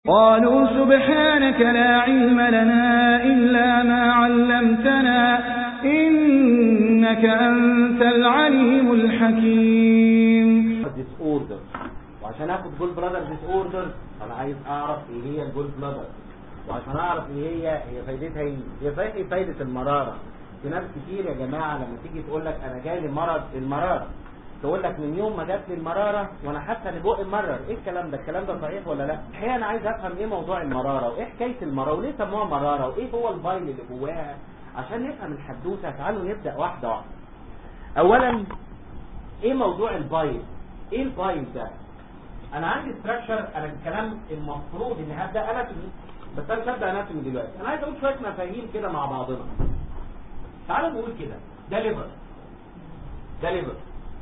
قالوا سبحانك لا علم لنا إلا ما علمتنا إنك أنت العليم الحكيم disorder وعشان اخد جول بلادر ديس اوردر انا عايز اعرف ايه هي الجول بلادر وعشان اعرف ايه هي هي فايدتها ايه هي فايدة فايدة المرارة في ناس كتير يا جماعة لما تيجي تقول لك انا جالي مرض المرارة تقول لك من يوم ما جات لي المرارة وانا حاسه ان بقي مرر ايه الكلام ده الكلام ده صحيح ولا لا الحقيقه انا عايز افهم ايه موضوع المرارة وايه حكاية المرارة وليه سموها مرارة وايه هو البايل اللي جواها عشان نفهم الحدوته تعالوا نبدا واحده واحده اولا ايه موضوع البايل ايه البايل ده انا عندي ستراكشر انا الكلام المفروض اني هبدا اناتومي بس انا مش هبدا اناتومي دلوقتي انا عايز اقول شويه مفاهيم كده مع بعضنا تعالوا نقول كده ده ليفر ده ليفر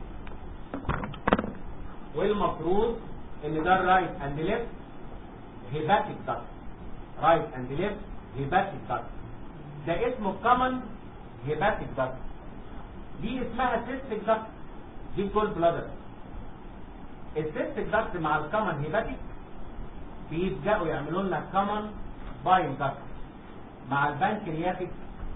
والمفروض ان ده الرايت اند ليفت هيباتيك داكت رايت اند ليفت هيباتيك داكت ده اسمه كومن هيباتيك داكت دي اسمها سيستيك داكت دي الجول بلادر السيستيك داكت مع الكومن هيباتيك بيبداوا يعملوا لنا كومن باين داكت مع البنكرياتيك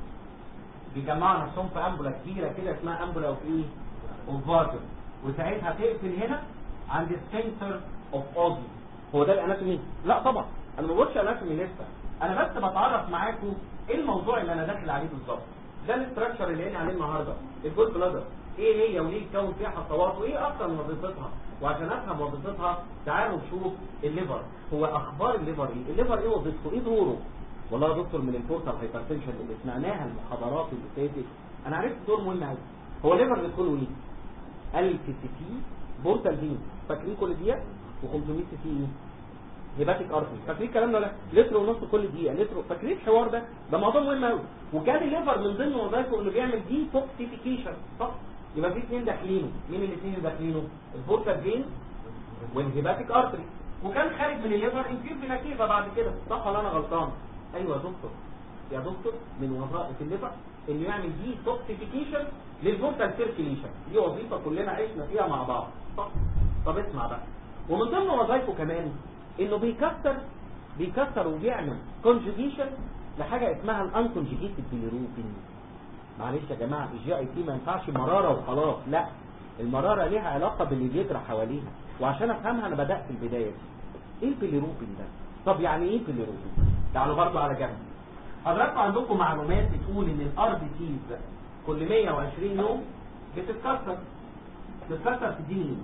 بيجمعوا نفسهم في امبولا كبيره كده اسمها امبولا اوف ايه؟ اوف فاتر وساعتها تقفل هنا عند السنتر اوف اوزي هو ده الاناتومي لا طبعا انا ما بقولش اناتومي لسه انا بس بتعرف معاكم ايه الموضوع اللي انا داخل عليه بالظبط ده الاستراكشر اللي قايل عليه النهارده الجول بلادر ايه هي وليه يتكون فيها حصوات وايه اصلا وظيفتها وعشان افهم وظيفتها تعالوا نشوف الليفر هو اخبار الليفر ايه الليفر ايه وظيفته ايه دوره والله يا دكتور من البورتال هايبرتنشن اللي سمعناها المحاضرات اللي فاتت انا عرفت دور مهم قوي هو الليفر بيدخله ايه ال سي سي بورتال فين فاكرين كل دقيقه و500 سي سي ايه هيباتيك ارتري فاكرين الكلام ده ولا لتر ونص كل دقيقه لتر فاكرين الحوار ده ده موضوع مهم قوي وكان الليفر من ضمن وظائفه انه بيعمل دي توكسيفيكيشن صح يبقى في اثنين داخلينه مين الاثنين اللي داخلينه البورتال فين والهيباتيك ارتري وكان خارج من الليفر انفير فينا كيفا بعد كده صح ولا انا غلطان ايوه يا دكتور يا دكتور من وظائف الليفر انه يعمل دي توكسيفيكيشن للبورتال سيركيليشن دي وظيفه كلنا عشنا فيها مع بعض صح طب اسمع بقى ومن ضمن وظائفه كمان انه بيكسر بيكسر وبيعمل كونجوجيشن لحاجه اسمها الانكونجيجيتد بيليروبين معلش يا جماعه الجي اي تي ما ينفعش مراره وخلاص لا المراره ليها علاقه باللي بيجرى حواليها وعشان افهمها انا بدات في البدايه دي ايه البيليروبين ده طب يعني ايه بيليروبين تعالوا برضه على جنب حضراتكم عندكم معلومات بتقول ان الار بي تيز كل 120 يوم بتتكسر بتتكسر في دي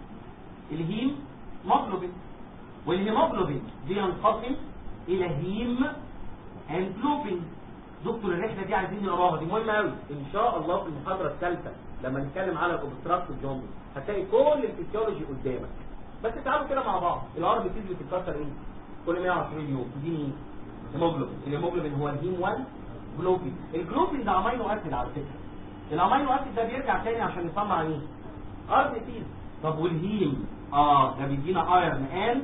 الهيم مغلوبين والهيموجلوبين بينقسم الى هيم هيموجلوبين دكتور الرحله دي عايزين نقراها دي مهمه قوي ان شاء الله في المحاضره الثالثه لما نتكلم على الاوبستراكتيف جوندس هتلاقي كل الفسيولوجي قدامك بس تعالوا كده مع بعض الار بي تيز بتتكسر ايه كل 120 يوم دي مين هيموجلوبين الهيموجلوبين هو الهيم 1 جلوبين الجلوبين ده امينو اسيد على فكره الامينو اسيد ده بيرجع تاني عشان يصنع ايه ار بي تيز طب والهيم اه ده بيدينا ايرن ان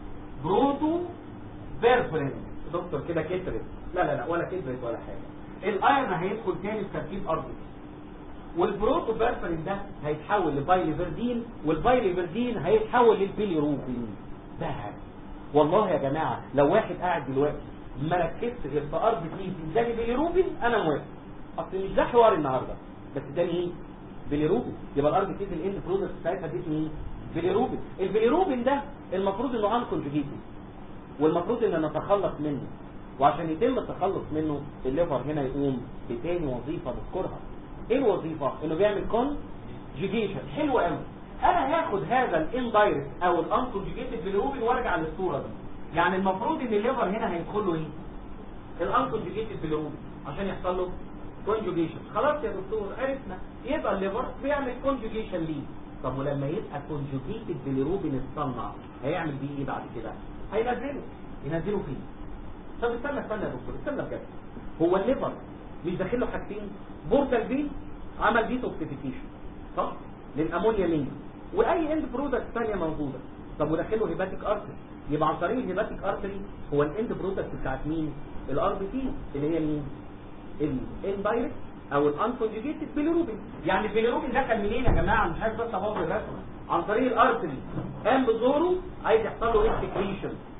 بروتو بيرفرنت دكتور كده كترت لا لا لا ولا كترت ولا حاجه الايرن هيدخل تاني في تركيب ار بي والبروتو بيرفرنت ده هيتحول لبايليفردين والبايليفردين هيتحول للبيليروبين ده والله يا جماعه لو واحد قاعد دلوقتي ما ركزت غير في ار بي تي اداني بيليروبين انا موافق اصل مش ده حوار النهارده بس اداني ايه بيليروبين يبقى الار بي تي الاند برودكت بتاعتها دي ايه بيليروبين البيليروبين ده المفروض انه ان كونجوجيتد والمفروض ان نتخلص منه وعشان يتم التخلص منه الليفر هنا يقوم بتاني وظيفه نذكرها ايه الوظيفه انه بيعمل كونجوجيشن حلو قوي انا هاخد هذا الاندايركت او الانكونجوجيتد بيليروبين وارجع للصوره دي يعني المفروض ان الليفر هنا هيدخل له ايه الانكونجوجيتد بيليروبين عشان يحصل له كونجوجيشن خلاص يا دكتور عرفنا يبقى الليفر بيعمل كونجوجيشن ليه طب ولما يبقى كونجوجيتد بيليروبين اتصنع هيعمل بيه ايه بعد كده هينزله ينزله فيه طب استنى استنى يا دكتور استنى بجد هو الليفر مش داخل له حاجتين بورتال بي عمل دي توكسيفيكيشن صح للامونيا مين واي اند برودكت ثانيه موجوده طب وداخله هيباتيك ارتري يبقى عن طريق الهيباتيك ارتري هو الاند برودكت بتاعت مين الار بي تي اللي هي مين الاندايركت او الانكونجيجيتد بيليروبين يعني البيليروبين دخل منين يا جماعه مش عايز بس ابوظ الرسمه عن طريق الارتري قام بدوره عايز يحصل له اكسكريشن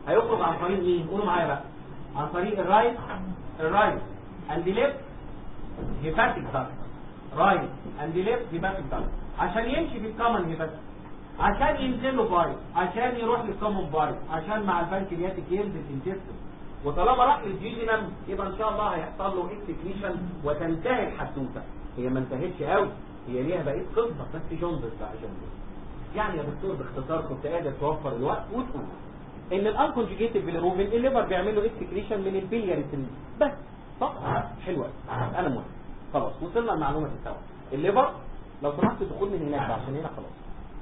هيخرج عن طريق مين قولوا معايا بقى عن طريق الرايت الرايت اند ليفت هيباتيك داكت رايت اند ليفت هيباتيك داكت عشان يمشي في الكومن هيباتيك عشان ينزل له بايت عشان يروح للكومن بايت عشان مع البنكرياتيك ينزل انتستين وطالما راح للجيجينم يبقى ان شاء الله هيحصل له اكسكريشن وتنتهي الحدوته هي ما انتهتش قوي هي ليها بقيه قصه بس جوندس بقى جوندس يعني يا دكتور باختصار كنت قادر توفر الوقت وتقول ان الانكونجيجيتد بالروبين الليفر بيعمل له اكسكريشن من البيلياري بس صح حلوه انا موافق خلاص وصلنا المعلومه السوا الليفر لو سمحت دخول من هناك بقى عشان هنا خلاص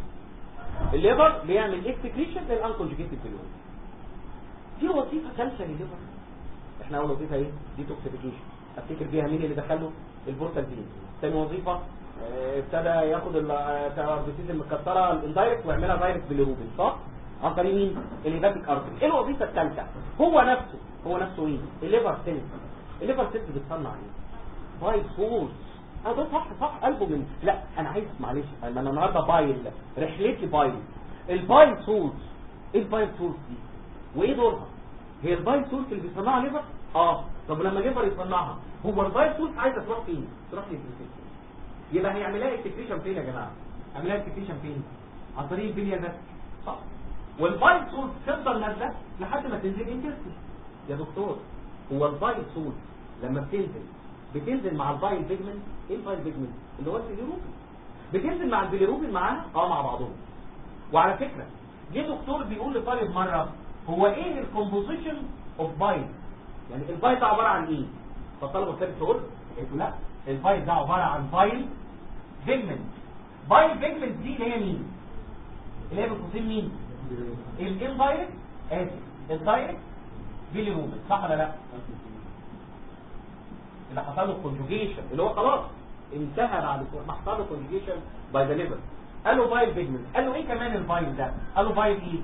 الليفر بيعمل اكسكريشن للانكونجيجيتد بالروبين في وظيفه ثالثه للليفر احنا اول وظيفه ايه ديتوكسيفيكيشن افتكر بيها مين اللي دخله البورتالين ثاني وظيفه اه، ابتدى ياخد الاربيسيز المكسره الاندايركت ويعملها دايركت بالروبين صح عن طريق مين الهيباتيك ارتري ايه الوظيفه الثالثه هو نفسه هو نفسه ايه الليفر سيلز الليفر سيلز بتصنع ايه بايل سورس اه ده صح صح قلبه من لا انا عايز معلش انا النهارده بايل رحلتي بايل البايل سورس ايه البايل سورس دي وايه دورها هي البايل سورس اللي بيصنعها ليفر اه طب لما الليفر يصنعها هو البايل سورس عايزه تروح فين تروح للانتستين يبقى هيعملها اكسكريشن فين يا جماعه اعملها اكسكريشن فين عن طريق البليه ده صح والبايل سورس تفضل نازله لحد ما تنزل انتستين يا دكتور هو البايل سورس لما بتنزل بتنزل مع البايل بيجمنت ايه البايل بيجمنت اللي هو البيليروبين بتنزل مع البيليروبين معاها اه مع بعضهم وعلى فكره جه دكتور بيقول لطالب مره هو ايه الكومبوزيشن اوف بايل يعني البايل ده عباره عن ايه فالطالب الثالث يقول قلت له لا البايل ده عباره عن بايل بيجمنت بايل بيجمنت دي اللي هي مين اللي هي بتقسم مين الاندايركت اسف الدايركت بيليروبين صح ولا لا اللي حصل له كونجوجيشن اللي هو خلاص انتهى بعد ما حصل له كونجوجيشن باي ذا ليفر قال له بايل بيجمنت قال له ايه كمان البايل ده قال له بايل ايه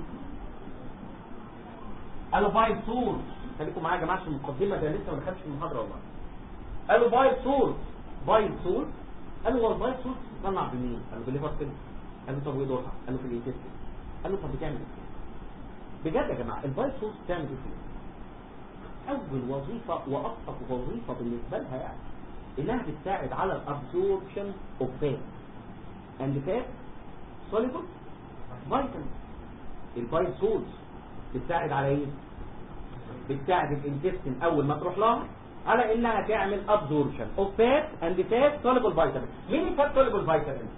قال له بايل سورس خليكم معايا يا جماعه عشان المقدمه ده لسه ما دخلتش في المحاضره والله قال له بايل سورس بايل سورس قال له هو البايل سورس بتصنع بمين قال له بالليفر سيل قال له طب وايه دورها قال له في الانتستين قال له طب بتعمل ايه بجد يا جماعه البايل سورس بتعمل ايه في الانتستين؟ اول وظيفة وابسط وظيفة بالنسبة لها يعني انها بتساعد على الابسوربشن اوف فات اند فات سوليبل فيتامين البايل سولز بتساعد على ايه بتساعد الانتستين اول ما تروح لها على انها تعمل ابسوربشن اوف فات اند فات سوليبل فيتامين مين الفات سوليبل فيتامين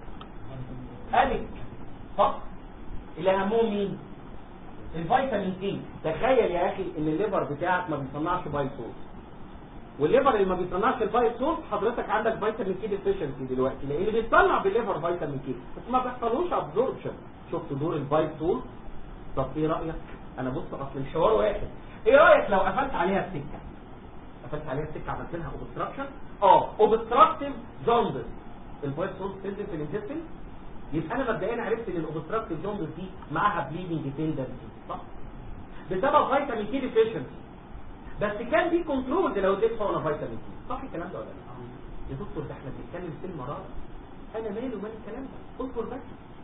اليك صح اللي اهمهم مين الفيتامين اي تخيل يا اخي ان الليفر بتاعك ما بيصنعش بايل سورس والليفر اللي ما بيصنعش البايل سورس حضرتك عندك فيتامين كي ديفيشنسي دلوقتي لان اللي بيصنع بالليفر فيتامين كي بس ما بيحصلوش ابزوربشن شفت دور البايل سورس طب ايه رايك انا بص اصل الحوار واحد ايه رايك لو قفلت عليها السكه قفلت عليها السكه عملت لها اوبستراكشن اه اوبستراكتيف جوندس البايل سورس تنزل في الانتستين يبقى انا مبدئيا عرفت ان الاوبستراكتيف جوندس دي معاها بليدنج تندنسي صح بسبب فيتامين كي ديفيشنسي بس كان دي كنترول لو اديت حقنه فيتامين كي صح الكلام ده ولا لا يا دكتور ده احنا بنتكلم في المراره انا مالي ومال الكلام ده اصبر بس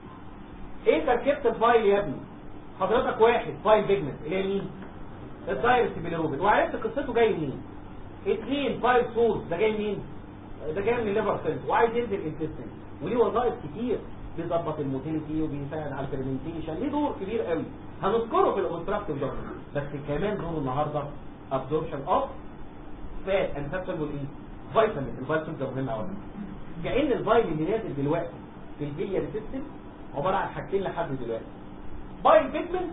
ايه تركيبه الفايل يا ابني حضرتك واحد فايل بيجمنت اللي هي مين الدايركت بيليروبين وعرفت قصته جاي منين اثنين فايل سورس ده جاي منين ده جاي من الليفر سيلز وعايز ينزل انتستين وليه وظائف كتير بيظبط الموتيليتي وبيساعد على الفيرمنتيشن ليه دور كبير قوي هنذكره في الاوبستراكتيف دور بس كمان دوره النهارده ابزوربشن اوف فات اند فاتسبل ايه فيتامين الفيتامين ده مهم قوي كأن الفايل اللي نازل دلوقتي في البيلياري سيستم عباره عن حاجتين لحد دلوقتي بايل بيجمنت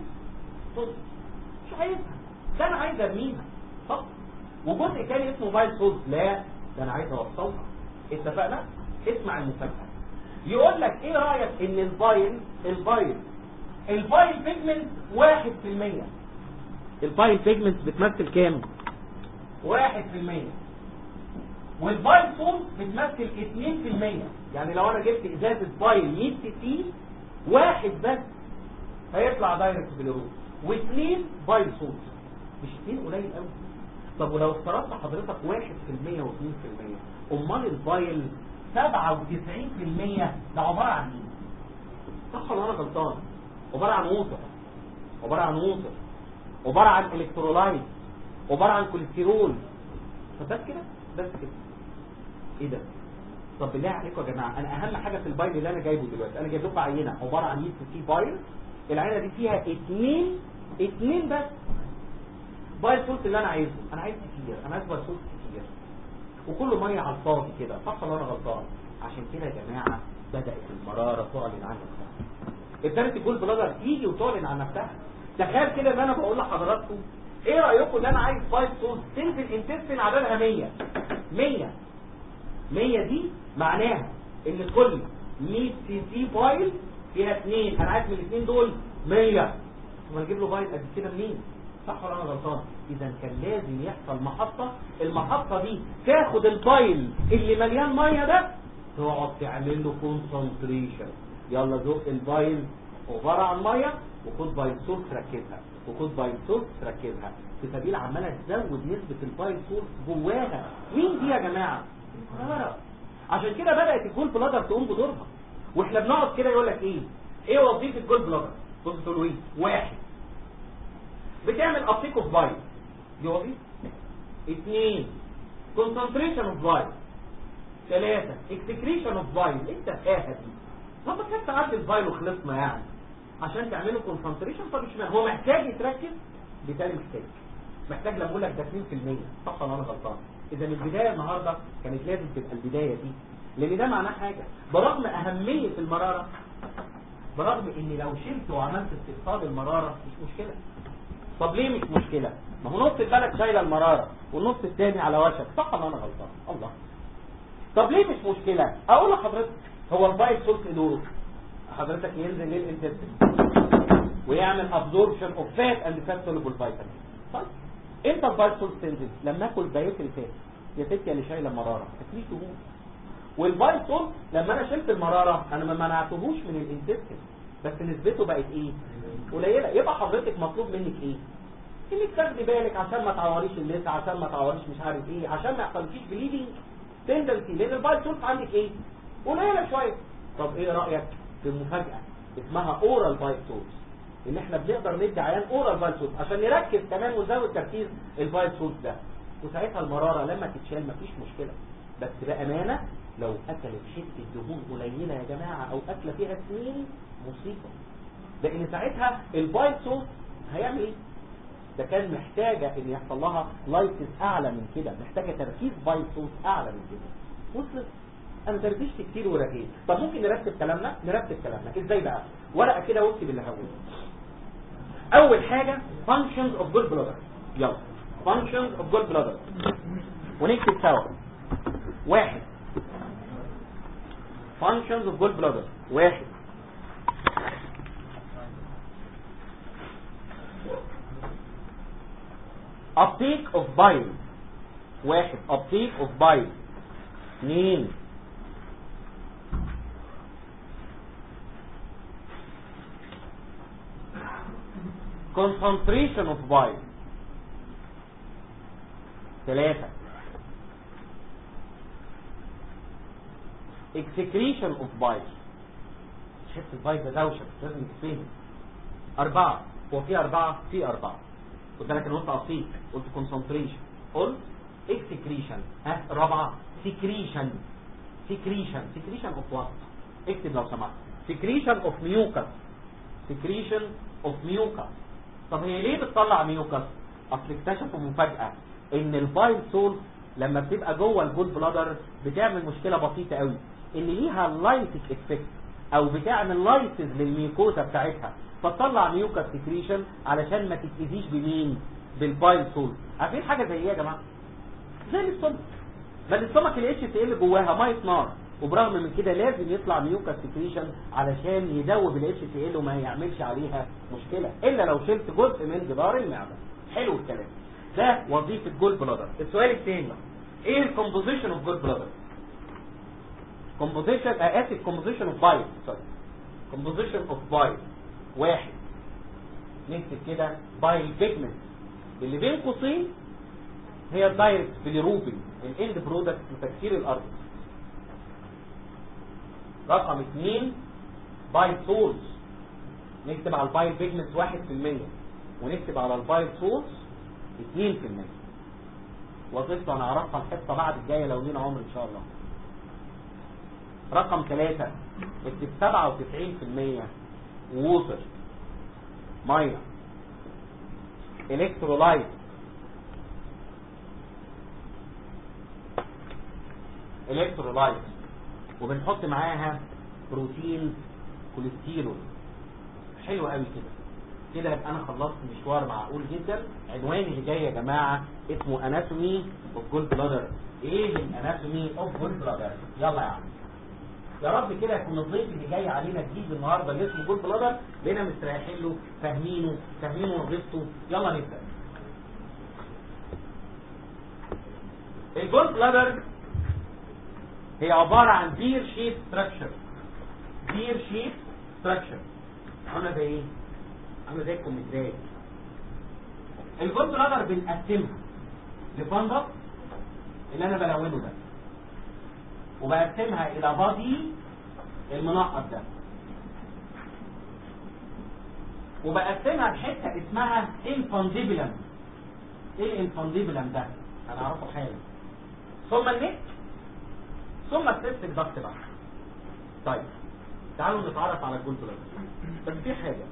مش عايزها ده انا عايز ارميها صح وجزء تاني اسمه بايل سولز لا ده انا عايز اوصلها اتفقنا اسمع المفاجاه يقول لك ايه رايك ان البايل البايل البايل بيجمنت واحد في المية البايل بيجمنت بتمثل كام واحد في المية والبايل سولز بتمثل اتنين في المية يعني لو انا جبت ازازة بايل 100 سي سي واحد بس هيطلع دايركت بالروح واثنين بايل سولز مش اتنين قليل قوي طب ولو افترضت حضرتك واحد في المية واثنين في المية امال البايل سبعة وتسعين في المية ده عبارة عن ايه صح ولا انا غلطان عبارة عن ووتر عبارة عن ووتر عباره عن الكترولايت عباره عن كوليسترول فبس كده بس كده ايه ده طب بالله عليكم يا جماعه انا اهم حاجه في البايل اللي انا جايبه دلوقتي انا جايب لكم عينه عباره عن يست سي بايل العينه دي فيها اثنين اثنين بس بايل سولت اللي انا عايزه انا عايز كتير انا عايز بايل سولت كتير وكله ميه على الفاضي كده صح ولا انا غلطان عشان كده يا جماعه بدات المراره تعلن عن نفسها ابتدت الجول بلادر تيجي وتعلن عن نفسها تخيل كده ان انا بقول لحضراتكم ايه رايكم ان انا عايز بايل سولت تنزل انتستين عددها 100 100 100 دي معناها ان كل 100 سي سي بايل فيها اثنين انا عايز من الاثنين دول 100 ثم نجيب له بايل قد كده منين صح ولا انا غلطان اذا كان لازم يحصل محطة المحطة دي تاخد البايل اللي مليان مية ده تقعد تعمل له كونسنتريشن يلا زق البايل عبارة عن مية وخد بايل سولت ركبها وخد بايل سولت ركبها في سبيل عمالة تزود نسبة البايل سولت جواها مين دي يا جماعة المرارة عشان كده بدأت الجول بلادر تقوم بدورها واحنا بنقعد كده يقول لك ايه ايه وظيفة الجول بلادر بص تقول ايه واحد بتعمل ابتيك اوف بايل دي وظيفة اثنين concentration اوف بايل ثلاثة excretion اوف بايل انت فاهم دي طب ما كانت تعدي البايل وخلصنا يعني عشان تعملوا concentration طب اشمعنى هو محتاج يتركز بالتالي محتاج محتاج لما اقول لك ده 2% صح ولا انا غلطان اذا البدايه النهارده كانت لازم تبقى البدايه دي لان ده معناه حاجه برغم اهميه المراره برغم ان لو شلت وعملت استئصال المراره مش مشكله طب ليه مش مشكله ما هو نص البلد شايله المراره والنص الثاني على وشك صح ولا انا غلطان الله طب ليه مش مشكله اقول لحضرتك هو البايل سولت دوره حضرتك ينزل للانتستين ويعمل ابزوربشن اوف فات اند فات سوليبل فيتامين طيب امتى البايل سولت تنزل لما اكل بيت الفات يا ستي اللي شايله مراره تكليف دهون والبايل سولت لما انا شلت المراره انا ما منعتهوش من الانتستين بس نسبته بقت ايه قليله يبقى حضرتك مطلوب منك ايه انك تاخدي بالك عشان ما تعوريش اللثه عشان ما تعوريش مش عارف ايه عشان ما يحصلكيش بليدنج تندنسي لان البايل سولت عندك ايه قليله شويه طب ايه رايك في مفاجاه اسمها اورال بايل سولت ان احنا بنقدر ندي عيان اورال بايل سولت عشان نركز كمان ونزود تركيز البايل سولت ده وساعتها المراره لما تتشال مفيش مشكله بس بامانه لو اكلت حته دهون قليله يا جماعه او اكله فيها سنين مصيبه لان ساعتها البايل سولت هيعمل ايه ده كان محتاجة ان يحصل لها لايسيس اعلى من كده محتاجة تركيز بايل سولت اعلى من كده وصلت انا تركيزت كتير ورغيت طب ممكن نرتب كلامنا نرتب كلامنا ازاي بقى ورقة كده واكتب اللي هقوله اول حاجة functions of good bladder يلا functions of good bladder ونكتب سوا واحد functions of good bladder واحد uptake of bile واحد uptake of bile اثنين concentration of bile ثلاثة excretion of bile شفت البايل ده دوشة لازم تفهم أربعة هو في أربعة في أربعة قلت لك انا قلت اصيل قلت كونسنتريشن قلت اكسكريشن ها رابعه سكريشن سكريشن سكريشن اوف وات اكتب لو سمحت سكريشن اوف ميوكس سكريشن اوف ميوكس طب هي ليه بتطلع ميوكس اصل اكتشفوا مفاجاه ان البايل سول لما بتبقى جوه الجول بلادر بتعمل مشكله بسيطه قوي ان ليها لايتك افكت او بتعمل لايسز للميوكوزا بتاعتها فتطلع ميوكا سكريشن علشان ما تتاذيش بمين بالبايل سول عارفين حاجه زي ايه يا جماعه زي السمك بل السمك الاتش سي ال جواها ميه نار وبرغم من كده لازم يطلع ميوكا سكريشن علشان يدوب الاتش سي ال وما يعملش عليها مشكله الا لو شلت جزء من جدار المعده حلو الكلام ده وظيفه جول بلادر السؤال الثاني ايه الكومبوزيشن اوف جول بلادر كومبوزيشن اسف كومبوزيشن اوف بايل سوري كومبوزيشن اوف بايل واحد نكتب كده بايل بيجمنت اللي بين قوسين هي الدايركت بيليروبين الاند برودكت لتكسير الارض رقم اثنين بايل سولز نكتب على البايل بيجمنت واحد في المية ونكتب على البايل سورس 2% وظيفته هنعرفها الحصه بعد الجايه لو لينا عمر ان شاء الله رقم ثلاثة اكتب 97% ووتر ميه الكترولايت الكترولايت وبنحط معاها بروتين كوليسترول حلو قوي كده كده يبقى انا خلصت مشوار معقول جدا عنواني اللي جاي يا جماعه اسمه اناتومي اوف جول بلادر ايه الاناتومي اوف جول بلادر يلا يا عم يا رب كده يكون الضيف اللي جاي علينا جديد النهارده اللي اسمه جول بلادر بقينا مستريحين له فاهمينه فاهمين وظيفته يلا نبدا الجول بلادر هي عبارة عن بير شيب ستراكشر بير شيب ستراكشر عامله زي ايه عامله زي الكوميدرات الجول بلادر بنقسمها لفندق اللي انا بلونه ده وبقسمها الى بادي المنقط ده وبقسمها لحته اسمها انفانديبلم ايه الانفانديبلم ده هنعرفه حالا ثم النك ثم السيستك ضغط بقى طيب تعالوا نتعرف على الجول بلادر بس في حاجه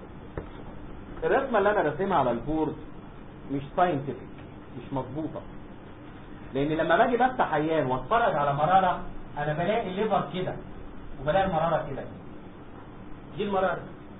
الرسمه اللي انا راسمها على البورد مش ساينتفك مش مظبوطه لان لما باجي بفتح عيان واتفرج على مراره انا بلاقي الليفر كده وبلاقي المراره كده دي المراره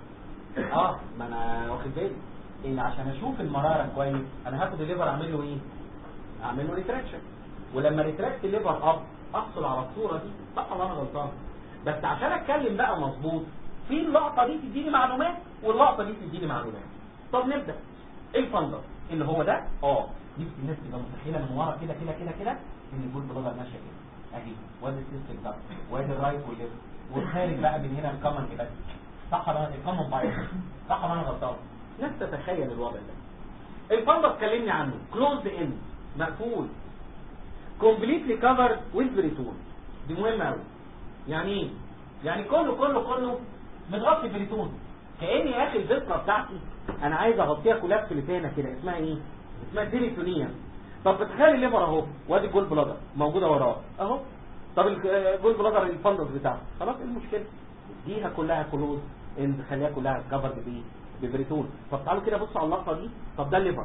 اه ما انا واخد بالي ان عشان اشوف المراره كويس انا هاخد الليفر اعمل له ايه اعمل له ريتراكشن ولما ريتراكت الليفر اب احصل على الصوره دي صح ولا انا غلطان بس عشان اتكلم بقى مظبوط في اللقطه دي تديني معلومات واللقطه دي تديني معلومات طب نبدا ايه الفندق اللي هو ده اه نفسي الناس تبقى متخيله من ورا كده كده كده كده ان الجول بلادر ماشيه كده اهي وادي السيستم ده وادي الرايت والليفت والخارج بقى من هنا الكمن كده صح ولا أنا- الكمن بايظ صح ولا انا غلطان ناس تتخيل الوضع ده الفندق كلمني عنه كلوزد اند مقفول كومبليتلي كفرد ويز بريتون دي مهمه قوي يعني ايه يعني كله كله كله متغطي بريتون كاني يا اخي الفطره بتاعتي انا عايز اغطيها كلها بسليتانه كده اسمها ايه اسمها ديريتونيه طب بتخيل الليفر اهو وادي الجول بلادر موجوده وراه اهو طب الجول بلادر الفندس بتاعه خلاص ايه المشكله ديها كلها كلوز ان خليها كلها كفرد بايه ببريتون طب تعالوا كده بصوا على اللقطه دي طب ده الليفر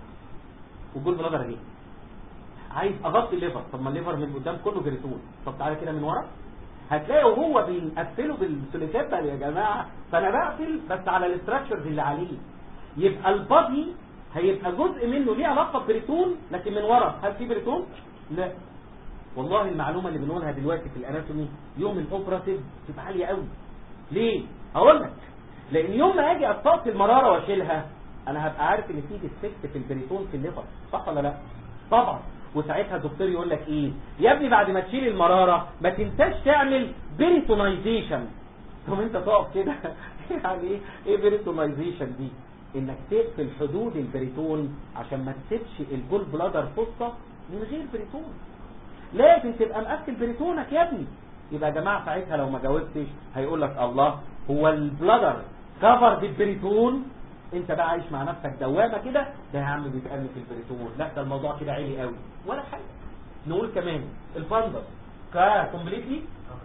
والجول بلادر اهي عايز اغطي الليفر طب ما الليفر من قدام كله بريتون طب تعالى كده من ورا هتلاقوا هو بينقفله بالسوليكات بقى يا جماعه فانا بقفل بس على الاستراكشرز اللي عليه يبقى البادي هيبقى جزء منه ليه علاقه ببريتون لكن من ورا هل في بريتون لا والله المعلومه اللي بنقولها دلوقتي في الاناتومي يوم الاوبراتيف تبقى عاليه قوي ليه هقول لك لان يوم ما اجي اطاط المراره واشيلها انا هبقى عارف ان في ديفكت في البريتون في الليفر صح ولا لا طبعا وساعتها الدكتور يقول لك ايه يا ابني بعد ما تشيل المراره ما تنساش تعمل بريتونايزيشن ثم انت تقف كده يعني ايه ايه بريتونايزيشن دي انك تقفل حدود البريتون عشان ما تسيبش الجول بلادر فصه من غير بريتون لازم تبقى مقفل بريتونك يا ابني يبقى يا جماعه ساعتها لو ما جاوبتش هيقول لك الله هو البلادر كفر بالبريتون انت بقى عايش مع نفسك دوامه كده ده يا عم بيتقل في البريتون لا ده الموضوع كده عالي قوي ولا حاجه نقول كمان الفندس كومبليتلي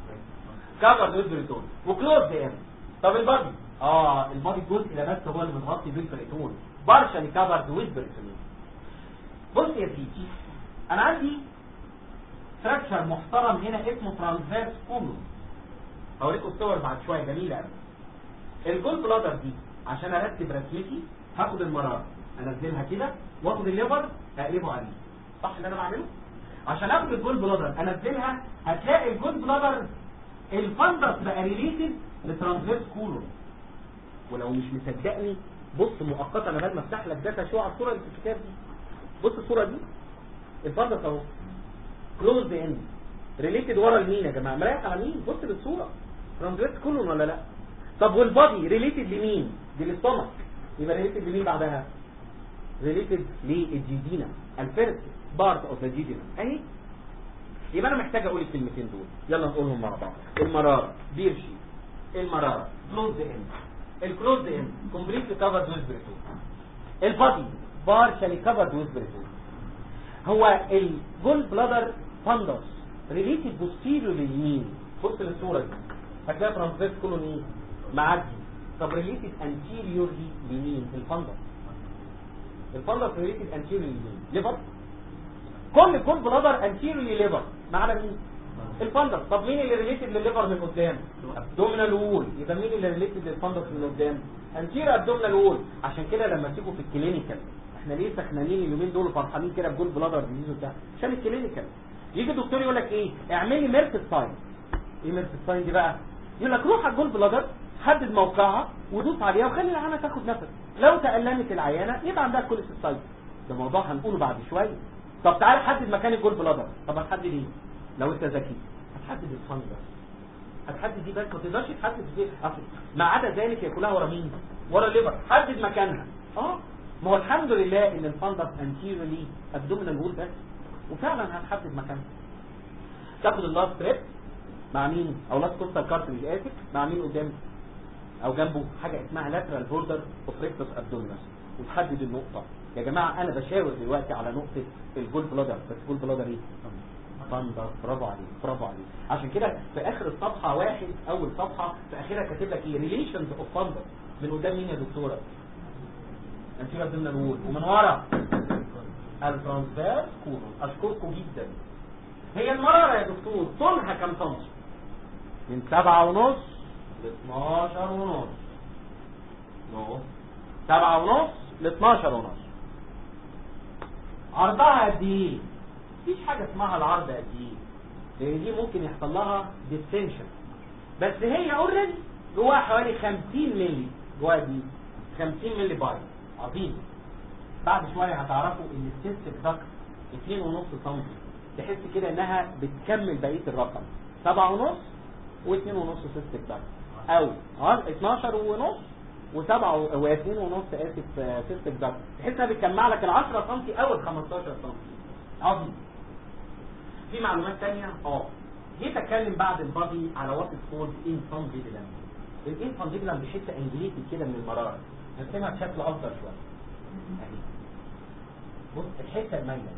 كفر بالبريتون وكلوز ام طب البادي اه البادي الجزء ده بس هو اللي متغطي بالبريتون بارشلي كفرد ويز بريتون بص يا سيدي انا عندي ستراكشر محترم هنا اسمه ترانسفيرس كولوم هوريكم الصور بعد شويه جميله قوي الجول بلادر دي عشان ارتب رسمتي هاخد المراره انزلها كده واخد الليفر اقلبه عليه صح اللي انا بعمله عشان اخد الجول بلادر انزلها هتلاقي الجول بلادر الفندس بقى ريليتد لترانسفيرس كولوم ولو مش مصدقني بص مؤقتا انا بعد ما افتح لك داتا شو على الصوره اللي في الكتاب دي بص الصوره دي الفندس اهو كلوز اند ريليتد ورا المين يا جماعه مريح على مين بص للصوره ترانسفيرس كولون ولا لا طب والبادي ريليتد لمين دي للسtomach يبقى ريليتد لمين بعدها ريليتد للجيجينا الفيرست بارت اوف ذا جيجينا اهي يبقى انا محتاج اقول الكلمتين دول يلا نقولهم مع بعض المراره بيرشي المراره كلوز اند الكلوز اند كومبليتلي كفرد ويز بريتون البادي بارشالي كفرد ويز بريتون هو الجول بلادر فاندس ريليتد بوستيريو لليمين بص للصوره دي هتلاقي ترانسفيرس كولون ايه معدي طب ريليتد انتيريورلي لمين الفاندس الفاندس ريليتد انتيريورلي لمين ليفر كل جول بلادر انتيريورلي ليفر ما عدا مين الفندس طب مين اللي ريليتد للليفر من قدام ابدومينال وول يبقى مين اللي ريليتد للفندس من قدام انتير ابدومينال وول عشان كده لما تيجوا في الكلينيكال احنا ليه سخنانين اليومين دول وفرحانين كده بجول بلادر ديزيز وبتاع عشان الكلينيكال يجي الدكتور يقول لك ايه اعملي ميرفت ساين ايه ميرفت ساين دي بقى يقول لك روح على الجول بلادر حدد موقعها ودوس عليها وخلي العيانه تاخد نفس لو تألمت العيانه يبقى عندها كوليسيستايت ده موضوع هنقوله بعد شويه طب تعالى حدد مكان الجول بلادر طب هتحدد ايه لو انت ذكي هتحدد الفندس هتحدد دي بس ما تقدرش تحدد دي أصل ما عدا ذلك هي كلها ورا مين ورا الليفر حدد مكانها اه ما هو الحمد لله ان الفندس انتيريورلي ابدومينال وول بس وفعلا هتحدد مكانها تاخد اللاست ستريب مع مين او لاست كوستال كارتريج اسف مع مين قدام او جنبه حاجه اسمها لاترال بوردر اوف ريكتوس ابدومينال وتحدد النقطه يا جماعه انا بشاور دلوقتي على نقطه الجول بلادر بس الجول بلادر ايه فندس برافو عليك برافو عليك عشان كده في اخر الصفحه واحد اول صفحه في اخرها كاتب لك ايه ريليشنز اوف فندس من قدام مين يا دكتوره انتيرا ضمن الوول ومن ورا الترانسفيرس كولون اشكركم جدا هي المراره يا دكتور طولها كام سنتي من سبعة ونص ل 12 ونص نو سبعة ونص ل 12 ونص عرضها قد ايه مفيش حاجة اسمها العرض قد ايه لان دي ممكن يحصل لها ديستنشن بس هي اوريدي جواها حوالي 50 مللي جواها دي 50 مللي باي عظيم بعد شوية هتعرفوا ان السيستك داكت 2.5 سم تحس كده انها بتكمل بقية الرقم 7 ونص و2 ونص سيستك داكت او 12 ونص و7 و2 ونص اسف سيستك داكت تحس انها بتجمع لك ال 10 سم او ال 15 سم عظيم في معلومات تانية اه جيت اتكلم بعد البادي على وات كولد انفانديبلم الانفانديبلم دي حته انجليزي كده من المراره نرسمها بشكل افضل شويه اهي بص الحته المايله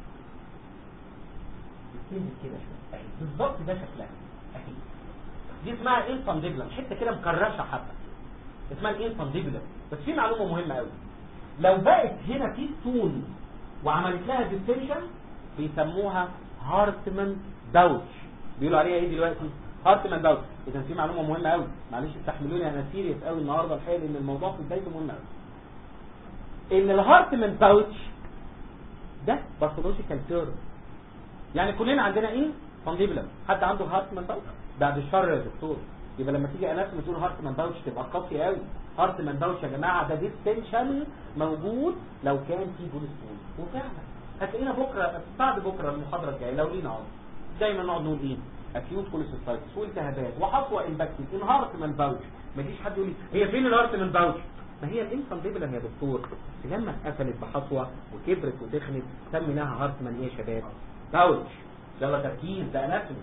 بتنزل كده شويه اهي بالظبط ده شكلها اهي دي اسمها انفانديبلم حته كده مكرشه حبه اسمها الانفانديبلم بس في معلومه مهمه قوي لو بقت هنا في ستون وعملت لها ديستنشن بيسموها هارتمان باوتش بيقولوا عليها ايه دلوقتي هارتمان باوتش اذا في معلومه مهمه قوي معلش استحملوني انا سيريس قوي النهارده الحقيقه لان الموضوع في بدايته مهم قوي ان الهارتمان باوتش ده باثولوجيكال تيرم يعني كلنا عندنا ايه فانديبلم حد عنده هارتمان باوتش بعد الشر يا دكتور يبقى لما تيجي اناتومي تقول هارتمان باوتش تبقى قاسي قوي هارتمان باوتش يا جماعه ده ديستنشن موجود لو كان في بوليستون وفعلا هتلاقينا بكره بعد بكره المحاضره الجايه لو لينا عمر دايما نقعد نقول ايه اكيوت كوليسيستايتس والتهابات وحصوه امباكتد انهارت من باوتش ما يجيش حد يقول لي هي فين الهارت من باوتش ما هي الانفانديبلم يا دكتور لما اتقفلت بحصوه وكبرت وتخنت سميناها هارت من ايه يا شباب باوتش يلا تركيز ده اناتومي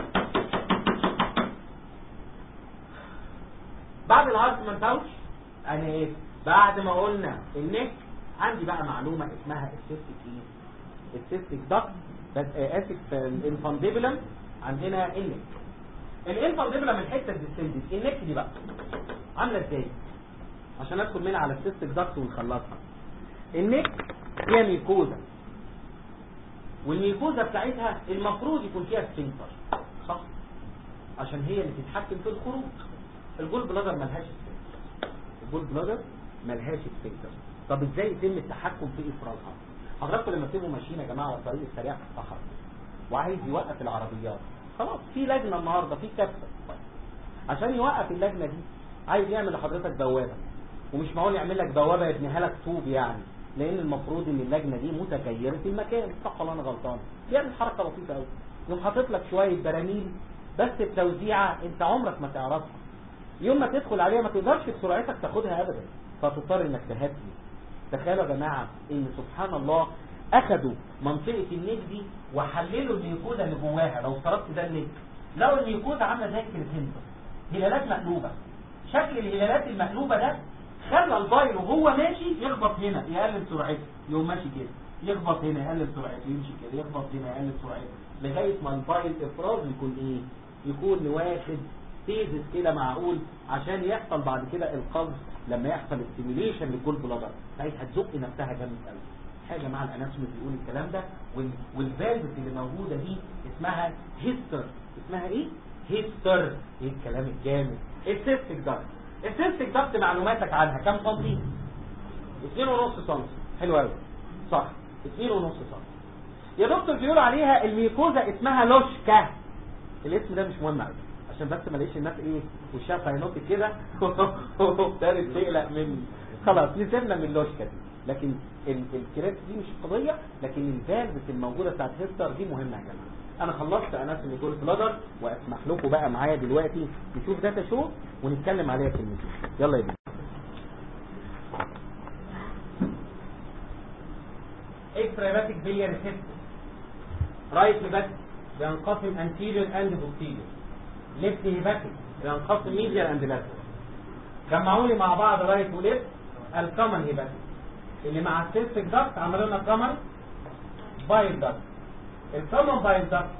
بعد الهارت من باوتش انا ايه بعد ما قلنا النك عندي بقى معلومه اسمها السيستيك ايه السيستيك دكت بس اسف الانفانديبلم عندنا النك الانفانديبلم الحته الديستندد النك دي بقى عامله ازاي عشان ندخل منها على السيستيك دكت ونخلصها النك هي ميكوزا والميكوزا بتاعتها المفروض يكون فيها سفنكتر صح عشان هي اللي تتحكم في الخروج الجول بلادر ملهاش سفنكتر الجول بلادر ملهاش سفنكتر طب ازاي يتم التحكم في افرازها حضراتكم لما تبقوا ماشيين يا جماعه على الطريق السريع في الصحراء وعايز يوقف العربيات خلاص في لجنه النهارده في كبسه عشان يوقف اللجنه دي عايز يعمل لحضرتك بوابه ومش معقول يعمل لك بوابه يبنيها لك طوب يعني لان المفروض ان اللجنه دي متغيره المكان صح ولا انا غلطان بيعمل حركه لطيفه قوي يقوم حاطط لك شويه براميل بس بتوزيعه انت عمرك ما تعرفها يوم ما تدخل عليها ما تقدرش بسرعتك تاخدها ابدا فتضطر انك تهدي تخيلوا يا جماعة ان سبحان الله اخدوا منطقة النيك دي وحللوا الميكوزا اللي جواها لو افترضت ده النيك لو الميكوزا عاملة زي الكريسنتر هلالات مقلوبة شكل الهلالات المقلوبة ده خلى البايل وهو ماشي يخبط هنا يقلل سرعته يقوم ماشي كده يخبط هنا يقلل سرعته يمشي كده يخبط هنا يقلل سرعته لغايه ما البايل افراز يكون ايه يكون واخد تيزس كده معقول عشان يحصل بعد كده القبض لما يحصل ستيميليشن للجول بلادر ساعتها تزق نفسها جامد قوي حاجه مع الاناتومي بيقول الكلام ده وال- والفالفز اللي موجوده دي اسمها هيستر اسمها ايه هيستر ايه الكلام الجامد السيستيك داكت السيستيك داكت معلوماتك عنها كام سنتي 2.5 سم حلو قوي صح 2.5 سم يا دكتور بيقولوا عليها الميكوزا اسمها لوشكا الاسم ده مش مهم قوي عشان بس ما الاقيش الناس ايه وشها فاينوتي كده وابتدت تقلق مني خلاص نسيبنا من اللوشكا دي لكن ال- الكريبس دي مش قضيه لكن الفالفز الموجوده بتاعت هيستر دي مهمه يا جماعه انا خلصت اناتومي جول بلادر واسمح لكم بقى معايا دلوقتي نشوف داتا شو ونتكلم عليها كلمتين يلا يا بيه اكسترا بيلياري سيستم رايت هيباتيك بينقسم anterior and posterior ليفت هيباتيك بينقسم medial and lateral جمعوا لي مع بعض رايت وليفت الكومن هيباتيك اللي مع السيستيك داكت عملوا لنا كومن بايل داكت الكومن بايل داكت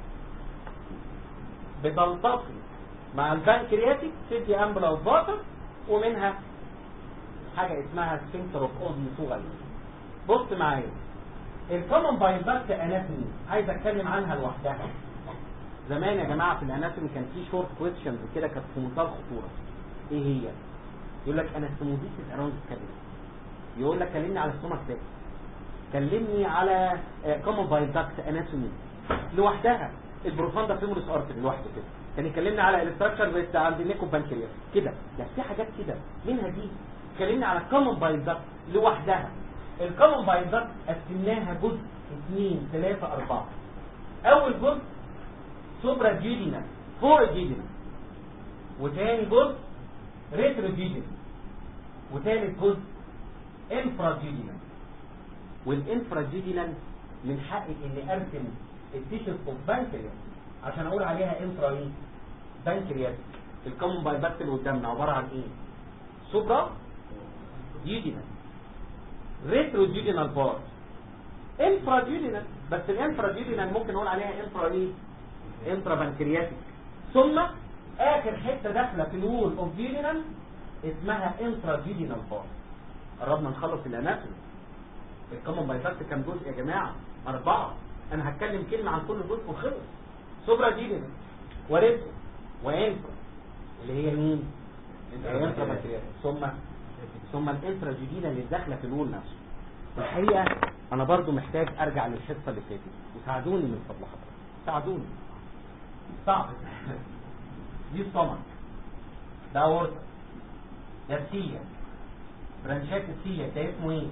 بتلتقي مع البنكرياتيك تدي امبلا وباطر ومنها حاجه اسمها سفنكتر اوف اذن صغير بص معايا الكومن بايل داكت اناتومي عايز اتكلم عنها لوحدها زمان يا جماعه في الاناتومي كان في شورت كويستشنز كده كانت في منتهى الخطوره ايه هي يقول لك انا ستوموديسيس اراوند الكبد يقول لك كلمني على ستومك ده كلمني على كومن بايل داكت اناتومي لوحدها البروفاندا فيموريس ارتري لوحده كده كان يكلمني على الاستراكشر بس عند النيكو بانكرياس كده ده في حاجات كده منها دي كلمني على كومن بايل داكت لوحدها الكومن بايل داكت قسمناها جزء اثنين ثلاثة أربعة أول جزء سوبرا جيدينا فوق جيدينا وتاني جزء ريترو جيدينا وتالت جزء انفرا جيدينا والانفراجيدينال من حقي اني ارسم التيشرت اوف بانكرياس عشان اقول عليها انفرا ايه بانكرياس الكومن بايل داكت اللي قدامنا عباره عن ايه سوبرا جيدينال ريترو جيدينال بار انفرا جيدينال بس الانفرا جيدينال ممكن نقول عليها انفرا ايه انفرا بانكرياتيك ثم اخر حته داخله في الوول اوف جيدينال اسمها انفرا جيدينال بار قربنا نخلص الاناتومي الكومن بايل داكت كام جزء يا جماعه اربعه انا هتكلم كلمه عن كل جزء وخلص سوبرا جيدينال وريترو وانفرا اللي هي مين الانفرا بانكرياتيك ثم ثم الانتراجيدينا اللي داخله في الول نفسه الحقيقه انا برضو محتاج ارجع للحصه اللي فاتت وساعدوني من فضل حضرتك ساعدوني صعب دي الصمت ده اورطه ده السيليا برانشات السيليا ده اسمه ايه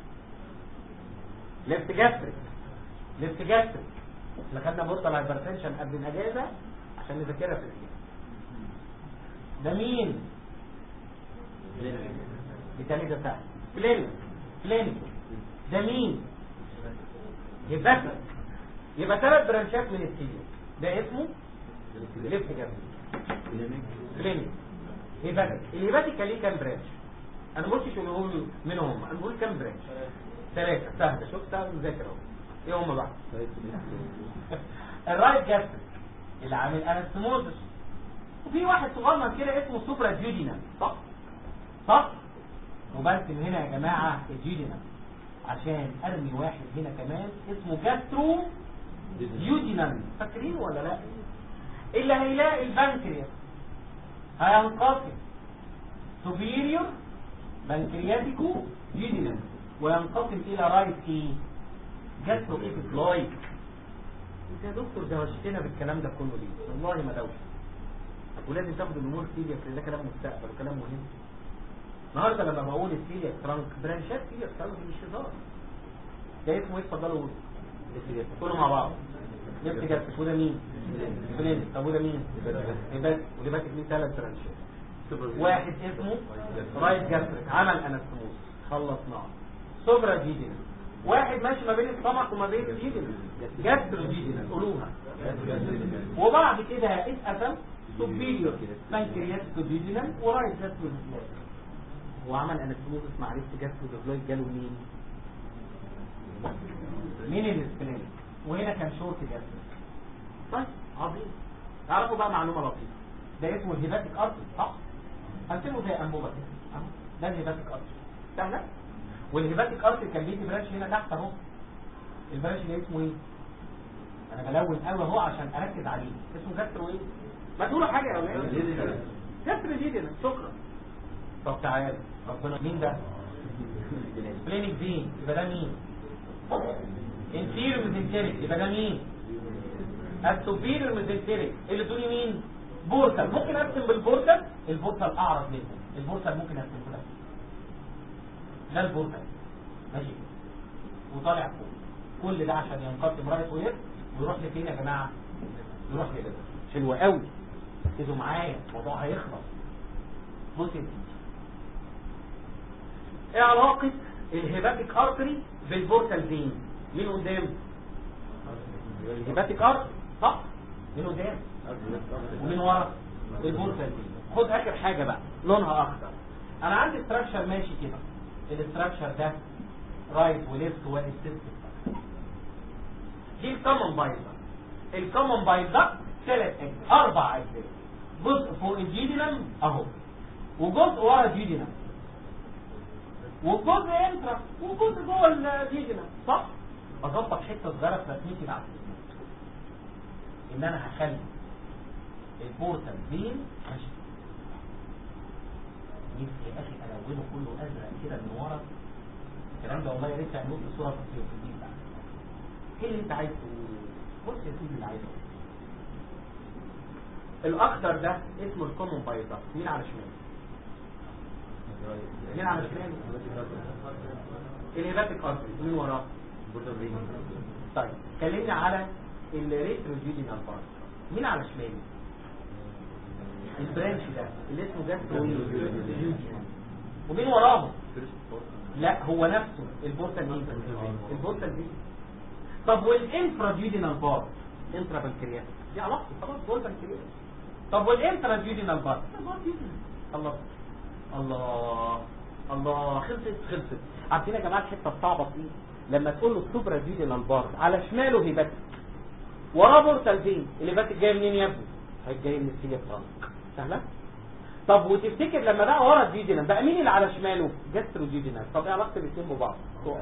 ليفت جاستريك ليفت جاستريك احنا خدنا بورتال هايبرتنشن قبل الاجازه عشان نذاكرها في الاجازه ده مين بالتالي ده سهل فلين فلين ده مين هيباتيك يبقى ثلاث برانشات من السيليا ده اسمه ليفت جاستريك فلين هيباتيك الهيباتيك كان ليه كام برانش انا ما قلتش ان هو مين هم انا بقول كام برانش ثلاثه سهله شوف سهل مذاكر اهو ايه هم بقى الرايت جاستريك اللي عامل انستموزس وفي واحد صغنن كده اسمه سوبرا جيودينال صح صح وبرسم هنا يا جماعه الجيودينال عشان ارمي واحد هنا كمان اسمه جاسترو جيودينال فاكرين ولا لا اللي هيلاقي البنكرياس هينقسم سوبيريور بنكرياتيكو جيودينال وينقسم الى رايت ايه جاسترو ايبيكلايك انت يا دكتور دوشتنا بالكلام ده كله ليه والله ما دوش ولازم تاخد الامور سيريس لان ده كلام مستقبل وكلام مهم النهارده لما بقول السيريس ترانك برانشات سيريس ترانك مش هزار ده اسمه ايه اتفضلوا قولوا السيريس كله مع بعض ليفت جاستس وده مين فلين طب وده مين يبقى ودي باكت مين ثلاث برانشات واحد اسمه رايت جاستريك عمل انستموز خلصناه سوبرا جيدينال واحد ماشي ما بين السمك وما بين الجيدينال جاسترو جيدينال قولوها وبعد كده اتقسم سوبيريور بانكرياتيكو جيدينال ورايت جاسترو جيدينال هو عمل انستموزس مع ريست جاسترودوفلويد جاله مين مين الاسبلينيك وهنا كان شورت جاستريك طيب عظيم تعرفوا بقى معلومه لطيفه ده اسمه الهيباتيك ارتري صح هرسمه زي انبوبه كده اهو ده الهيباتيك ارتري سهله والهيباتيك ارتري كان ليه برانش هنا تحت اهو البرانش ده اسمه ايه انا بلون قوي اهو عشان اركز عليه اسمه جاسترو ايه ما تقولوا حاجه يا اولاد جاستر جيدنا شكرا طب تعال ربنا مين ده سبلينيك فين يبقى ده مين انفيريور ميزنتريك يبقى ده مين السوبيريور ميزنتريك اللي تقولي مين بورتال ممكن ارسم بالبورتال البورتال اعرض منه البورتال ممكن ارسمه ده ده البورتال ماشي وطالع فوق كل ده عشان ينقسم رايت وير ويروح لفين يا جماعه يروح لده حلو قوي ركزوا معايا الموضوع هيخلص بص يا سيدي ايه علاقة الهيباتيك ارتري بالبورتال فين مين قدام الهيباتيك ارتري صح مين قدام ومين ورا البورتال فين خد اخر حاجة بقى لونها اخضر انا عندي استراكشر ماشي كده الاستراكشر ده رايت وليفت والسيستم دي الكومن بايزر الكومن بايزر ثلاث اجزاء اربع اجزاء جزء فوق الجيدينم اهو وجزء ورا الجيدينم وجزء انترا وجزء جوه الجيدينم صح اظبط حته صغيره في رسمتي بعد ان انا هخلي البورتال فين ماشي نفسي يا اخي الونه كله ازرق كده من ورا الكلام ده والله يا ريت تعملوه في صوره في الدين بقى ايه اللي انت عايز تقوله بص يا سيدي اللي عايزه الاخضر ده اسمه الكومون بايزر مين على شمال مين على شمال الهيباتيك ارتري مين وراه طيب كلمني على الريتروجينال بارت مين على شمال البرانش ده اللي اسمه جاسترو ومين وراه لا هو نفسه البورتال مين البورتال دي طب والانفراجينال بارت انترا بنكرياس دي علاقته خلاص بورتال بنكرياس طب والانتراجينال بارت الله الله الله خلصت خلصت عارفين يا جماعه الحته الصعبه في ايه لما تقول له السوبرا جيدينال بارت على شماله هيباتيك وراه بورتال فين الهيباتيك جاي منين يا ابني هيك جاي من السيليا فرانك سهله طب وتفتكر لما بقى ورا الجيدينال بقى مين اللي على شماله جاسترو جيدينال طب ايه علاقه الاثنين ببعض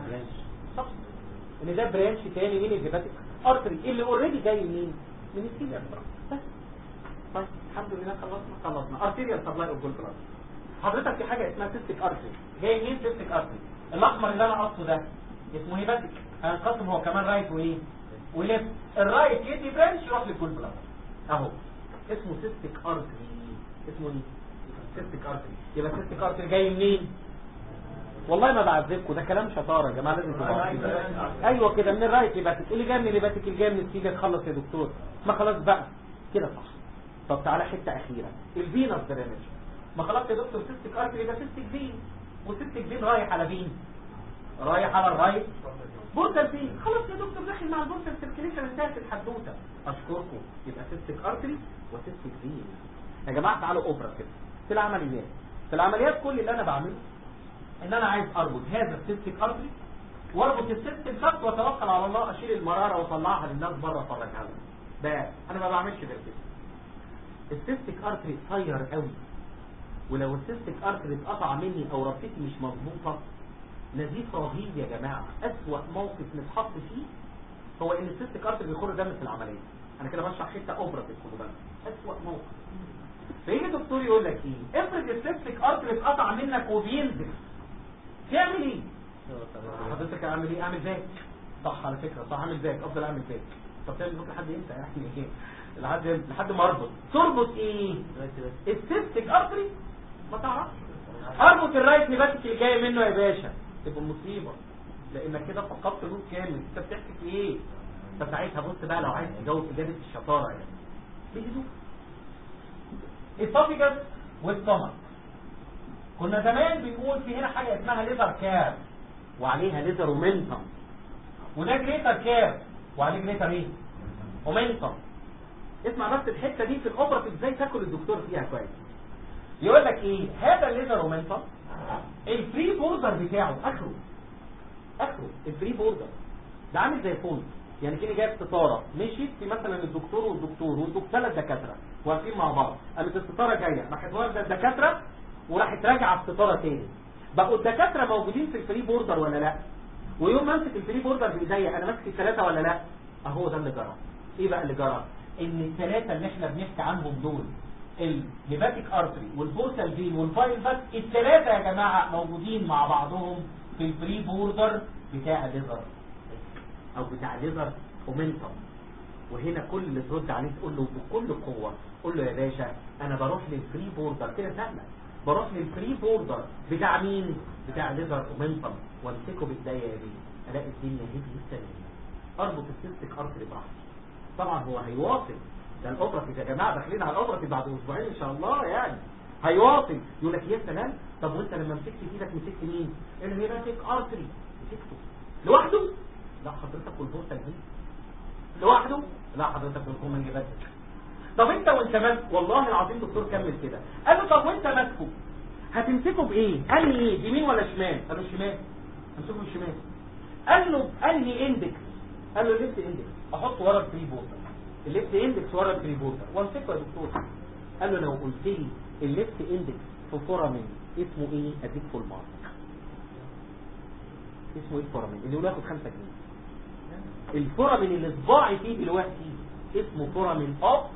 صح ان ده برانش تاني من الهيباتيك ارتري اللي اوريدي جاي منين من السيليا فرانك بس طيب الحمد لله خلصنا خلصنا ارتيريال سبلاي اوف جول بلاد حضرتك في حاجه اسمها سيستيك ارتري جاي منين سيستيك ارتري الاحمر اللي انا قصده ده اسمه هيباتيك هينقسم هو كمان رايت وايه وليفت الرايت يدي برانش يروح للجول بلاد اهو اسمه سيستيك ارتري اسمه ايه سيستيك ارتري يبقى سيستيك ارتري جاي منين والله ما بعذبكم ده كلام شطاره يا جماعه لازم تبقوا عارفين. ايوه كده من الرايت يباتيك اللي جاي من الهيباتيك اللي جاي من السيجا تخلص يا دكتور ما خلاص بقى كده صح طب تعالى حته اخيره الفينس درينج ما خلاص يا دكتور سيستيك ارتري يبقى سيستيك فين وسيستيك فين رايح على فين رايح على الرايت بورتال فين خلاص يا دكتور داخل مع البورتال سيركيليشن انتهت الحدوته اشكركم يبقى سيستيك ارتري وسيستيك فين يا جماعه تعالوا اوبرا كده في العمليات في العمليات كل اللي انا بعمله ان انا عايز اربط هذا السيستيك ارتري واربط السيستم خط واتوكل على الله اشيل المراره واطلعها للناس بره افرجها لهم ده انا ما بعملش غير كده السيستيك ارتري قصير قوي ولو السيستيك ارتري اتقطع مني او ربطتي مش مظبوطه نزيف رهيب يا جماعه اسوأ موقف نتحط فيه هو ان السيستيك ارتري بيخر دم في العمليه انا كده بشرح حته اوبراتيف خدوا بالك اسوأ موقف فيجي دكتور يقول لك ايه افرض السيستيك ارتري اتقطع منك وبينزل تعمل ايه حضرتك اعمل ايه اعمل ذاك صح على فكره صح اعمل ذاك افضل اعمل ذاك طب تعمل ذاك لحد امتى يعني ايه لحد لحد ما اربط تربط ايه السيستيك ارتري ما تعرفش اربط الرايت نباتك اللي جاي منه يا باشا تبقى مصيبه لانك كده فقدت لود كامل انت بتحكي في ايه فساعتها بص بقى لو عايز تجاوب اجابه الشطاره يعني بهدوء اسوفيجاس والسtomach كنا زمان بنقول في هنا حاجة اسمها ليزر كاب وعليها ليزر ومنتم وده جريتر كاب وعليه جريتر ايه ومنتم اسمع بس الحتة دي في الاوبراتيف ازاي تاكل الدكتور فيها كويس يقول لك ايه هذا الليزر ومنتم الفري بوردر بتاعه اخره اخره الفري بوردر ده عامل زي فون يعني كده جايب ستاره مشيت في مثلا الدكتور والدكتور والدكتور ثلاث دكاتره واقفين مع بعض قامت الستاره جايه راحت واخده الدكاتره وراحت راجعه الستاره تاني بقوا الدكاتره موجودين في الفري بوردر ولا لا ويوم ما امسك الفري بوردر بايديا انا ماسك الثلاثه ولا لا اهو ده اللي جرى ايه بقى اللي جرى ان الثلاثه اللي احنا بنحكي عنهم دول الهيباتيك ارتري والبورتال فين والفايل فات الثلاثه يا جماعه موجودين مع بعضهم في الفري بوردر بتاع الليفر او بتاع الليفر اومنتم وهنا كل اللي ترد عليه تقول له بكل قوه قول له يا باشا انا بروح للفري بوردر كده سهله بروح للفري بوردر بتاع مين بتاع ليفر اومنتم وامسكه بايديا يا بيه الاقي الدنيا هديت تماما اربط السيستيك ارتري براحتي طبعا هو هيواصل ده الاوبراتيف يا جماعه داخلين على الاوبراتيف بعد اسبوعين ان شاء الله يعني هيواصل يقول لك يا سلام طب وانت لما مسكت ايدك مسكت مين الهيباتيك ارتري مسكته لوحده لا حضرتك والبورتال دي لوحده لا حضرتك والكومن هيباتيك طب انت وانت ماسك والله العظيم دكتور كمل كده قال له طب وانت ماسكه هتمسكه بايه انهي ايه يمين ولا شمال قال له شمال امسكه بالشمال قال له انهي اندكس قال له ليفت اندكس احطه ورا الفري بوردر الليفت اندكس ورا الفري بوردر وامسكه يا دكتور قال له لو قلت لي الليفت اندكس في فورامين اسمه ايه اديك فول مارك اسمه ايه الفورامين اللي يقول ياخد 5 جنيه الفورامين اللي صباعي فيه دلوقتي اسمه فورامين اوف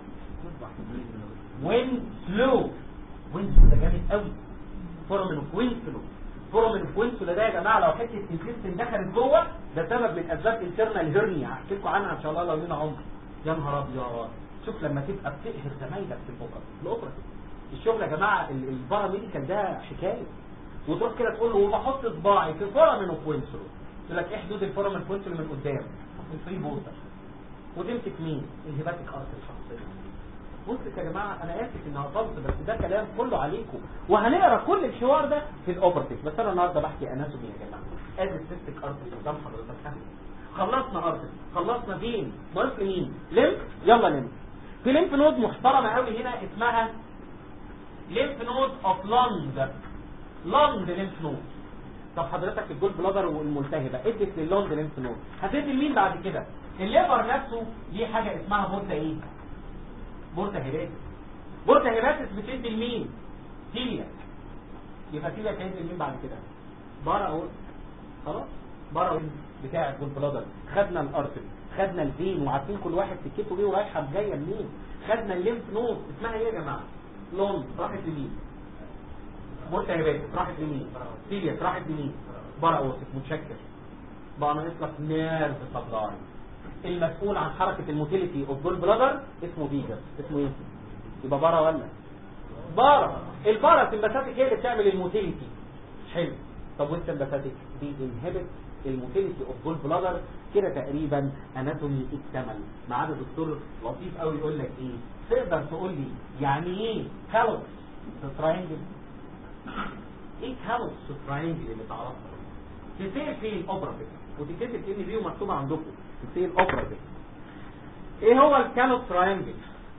وين سلو وين سلو ده جامد قوي فورامين اوف وين سلو فورامين اوف وين سلو ده يا جماعه لو حته السيستم دخلت جوه ده سبب من اسباب انترنال هيرنيا هحكي لكم عنها ان شاء الله لو لنا عمر يا نهار ابيض شوف لما تبقى بتقهر زمايلك في الاوبرا الاوبرا الشغل يا جماعه الباراميديكال ده حكايه وتروح كده تقول له وبحط صباعي في فورامين اوف وين سلو يقول لك ايه حدود الفورامين اوف وين سلو من قدام الفري بوردر وتمسك مين الهيباتيك ارتري شخصيا بص يا جماعه انا اسف اني هطلت بس ده كلام كله عليكم وهنقرا كل الحوار ده في الاوبرتيف بس انا النهارده بحكي اناتومي يا جماعه ادي السيستيك ارتري قدام حضرتك اهي خلصنا ارتري خلصنا فين ناقص مين ليمف يلا ليمف في ليمف نود محترمه قوي هنا اسمها ليمف نود اوف لونج لونج ليمف نود طب حضرتك الجول بلادر والملتهبه ادت لللونج ليمف نود هتدي لمين بعد كده الليفر نفسه ليه حاجه اسمها بورتا ايه بورتا هيباتس بورتا هيباتس بتدي لمين سيلياك يبقى سيلياك هيدي لمين بعد كده بارا اهو خلاص بارا أهو بتاع الجول بلادر خدنا الارتري خدنا الفين وعارفين كل واحد سكته ايه ورايحه جايه منين خدنا الليمف نود اسمها ايه يا جماعه لونج راحت لمين بورتا هيباتس راحت لمين سيلياك راحت لمين بارا اوسف متشكر بقى ناقص لك نيرف سبلاي المسؤول عن حركة الموتيليتي اوف جول بلادر اسمه فيجاس اسمه ايه يبقى بارا ولا بارا البارا سمباثيك هي اللي بتعمل الموتيليتي حلو طب والسمباثيك دي انهبت الموتيليتي اوف جول بلادر كده تقريبا اناتومي اكتمل ما عدا دكتور لطيف قوي يقول لك ايه تقدر تقول لي يعني ايه كالوس تراينجل ايه كالوس تراينجل اللي تعرفها تسير في الاوبراتيف وتتكتب ان فيو مكتوبه عندكم في الاوبراتيف ايه هو الكالوس تراينجل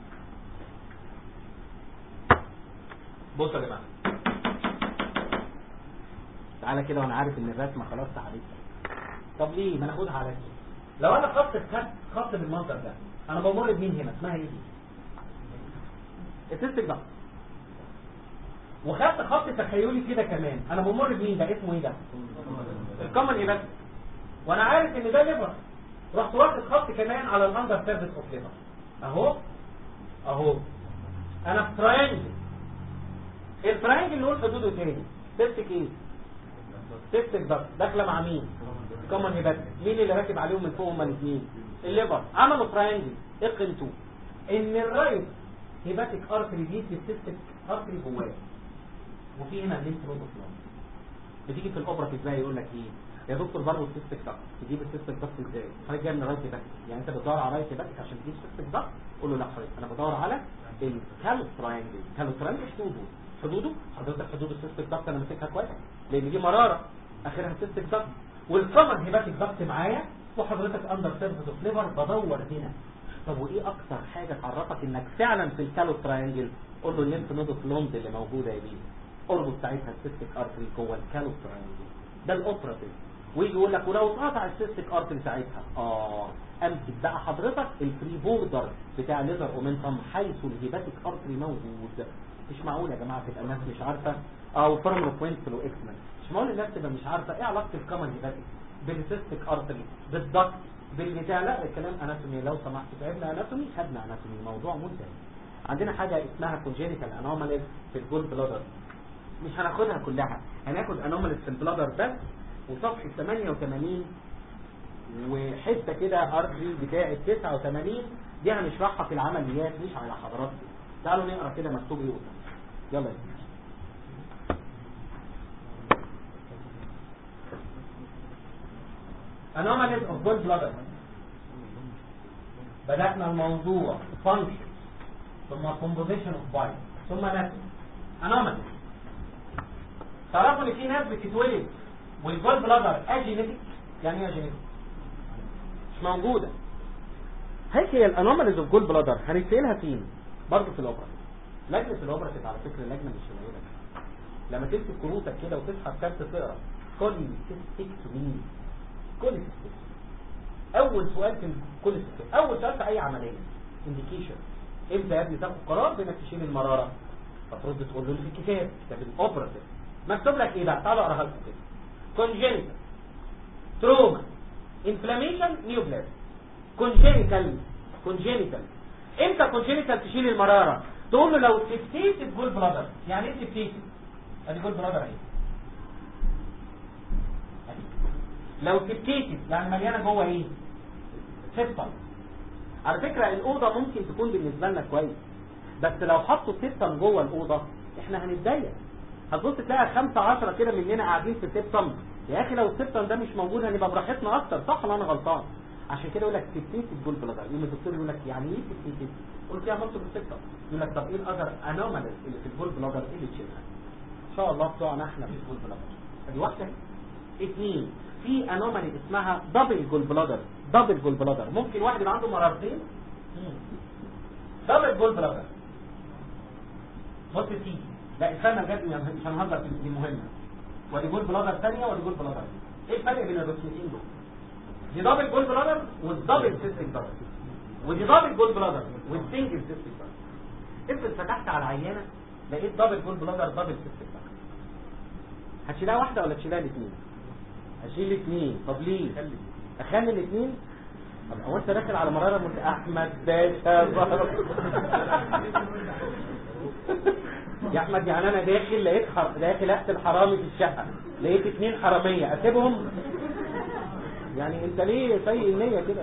بصوا يا جماعه تعالى كده وانا عارف ان الرسمه خلاص عليك طب ليه ما ناخدها على كده لو انا خط خط خط بالمنظر ده انا بمر بمين هنا اسمها ايه دي السيستم ده وخدت خط تخيلي كده كمان انا بمر بمين ده اسمه ايه ده الكومن ايه بس وانا عارف ان ده ليفر رحت واخد خط كمان على الاندر سيرفيس اوف ليفر اهو اهو انا في تراينجل التراينجل نقول حدوده تاني سيستك ايه سيستك بس داخله مع مين كومن هيباتيك مين اللي راكب عليهم من فوق هما الاثنين الليفر عملوا تراينجل ايه قيمته ان الرايت هيباتيك ارتري دي في السيستك ارتري جواه وفي هنا ليمف نود بتيجي في الاوبراتيف ازاي يقول لك ايه يا دكتور برضه السيستك ضغط تجيب السيستك ضغط ازاي حضرتك جاي من رايت باك يعني انت بتدور على رايت باك عشان تجيب سيستك ضغط قول له لا حضرتك انا بدور على الكالوس تراينجل الكالوس تراينجل حدوده حدوده حضرتك حدود السيستك ضغط انا ماسكها كويس لان دي مراره اخرها سيستك ضغط والكمر هيباتيك ضغط معايا وحضرتك اندر سيرفيس اوف ليفر بدور هنا طب وايه اكتر حاجه تعرفك انك فعلا في الكالوس تراينجل قول له الليمف نود اوف لوند اللي موجوده يا بيه اربط ساعتها السيستيك ارتري جوه الكالوس تراينجل ده الاوبراتيف ويجي يقول لك ولو اتقطع السيستيك ارتري ساعتها اه امسك بقى حضرتك الفري بوردر بتاع ليفر اومنتم حيث الهيباتيك ارتري موجود مش معقول يا جماعه تبقى الناس مش عارفه او فورمولا كوينتل واكسمان مش معقول الناس تبقى مش عارفه ايه علاقه الكومن هيباتيك بالسيستيك ارتري بالضغط بالبتاع لا الكلام اناتومي لو سمحت تعبنا اناتومي خدنا اناتومي موضوع منتهي عندنا حاجه اسمها congenital anomalies في الجول بلادر مش هناخدها كلها هناخد anomalies في البلادر بس وصفحه 88 وحته كده ارضي بتاعه 89 دي هنشرحها في العمليات مش على حضراتكم تعالوا نقرا كده مكتوب ايه قدام يلا يا سيدي. anomalies of gall bladder بدأنا الموضوع function ثم composition of bile ثم نفس anomalies تعرفوا ان في ناس بتتولد والجول بلادر اجينيتك يعني ايه اجينيتك مش موجودة هيك هي الانوماليز اوف جول بلادر هنتسألها فين برضه في الاوبرا لجنة الاوبرا على فكرة لجنة مش قليلة لما تمسك كروتك كده وتصحى كارت تقرا كل سيستكتومي كل سيستكتومي اول سؤال في كل سيستكتومي اول سؤال في اي عملية انديكيشن امتى يا ابني تاخد قرار بانك تشيل المرارة فترد تقول له في الكتاب كتاب الاوبراتيف مكتوب لك ايه بقى تعالوا اقراها لكم كده congenital trauma inflammation neoplasm congenital congenital امتى congenital تشيل المرارة تقول له لو سبتيت الجول بلادر يعني ايه سبتيت ادي جول بلادر اهي أهي. لو سبتيت يعني مليانه جوه ايه سيستم على فكرة الأوضة ممكن تكون بالنسبة لنا كويس بس لو حطوا سيستم جوه الأوضة احنا هنتضايق هتبص تلاقي خمسة عشرة كده مننا قاعدين في السيستم يا اخي لو السيستم ده مش موجود هنبقى براحتنا اكتر صح ولا انا غلطان عشان كده يقول لك سبتيت الجول بلادر يوم الدكتور يقول لك يعني ايه سبتيت قلت يا عملته بالسيستم يقول لك طب ايه الاذر انوماليز اللي في الجول بلادر ايه اللي تشيلها ان شاء الله بتوعنا احنا في الجول بلادر ادي واحده اثنين في انومالي اسمها دبل جول بلادر دبل جول بلادر ممكن واحد يبقى عنده مرارتين دبل جول بلادر بص فيه لا استنى بجد مش هنهزر في دي مهمه ودي جول بلادر ثانيه ودي جول بلادر ايه الفرق بين الرسمتين دول دي دبل جول بلادر والدبل سيستيك بلادر ودي دبل جول بلادر والسنجل سيستيك بلادر افرض فتحت على العيانه لقيت دبل جول بلادر دبل سيستيك بلادر هتشيلها واحده ولا تشيلها الاثنين هشيل الاثنين طب ليه اخلي الاثنين طب هو انت داخل على مراره مت... احمد باشا ظهر يا احمد يعني انا داخل لقيت حر... داخل اقتل حرامي في الشقه لقيت اثنين حراميه اسيبهم يعني انت ليه سيء النيه كده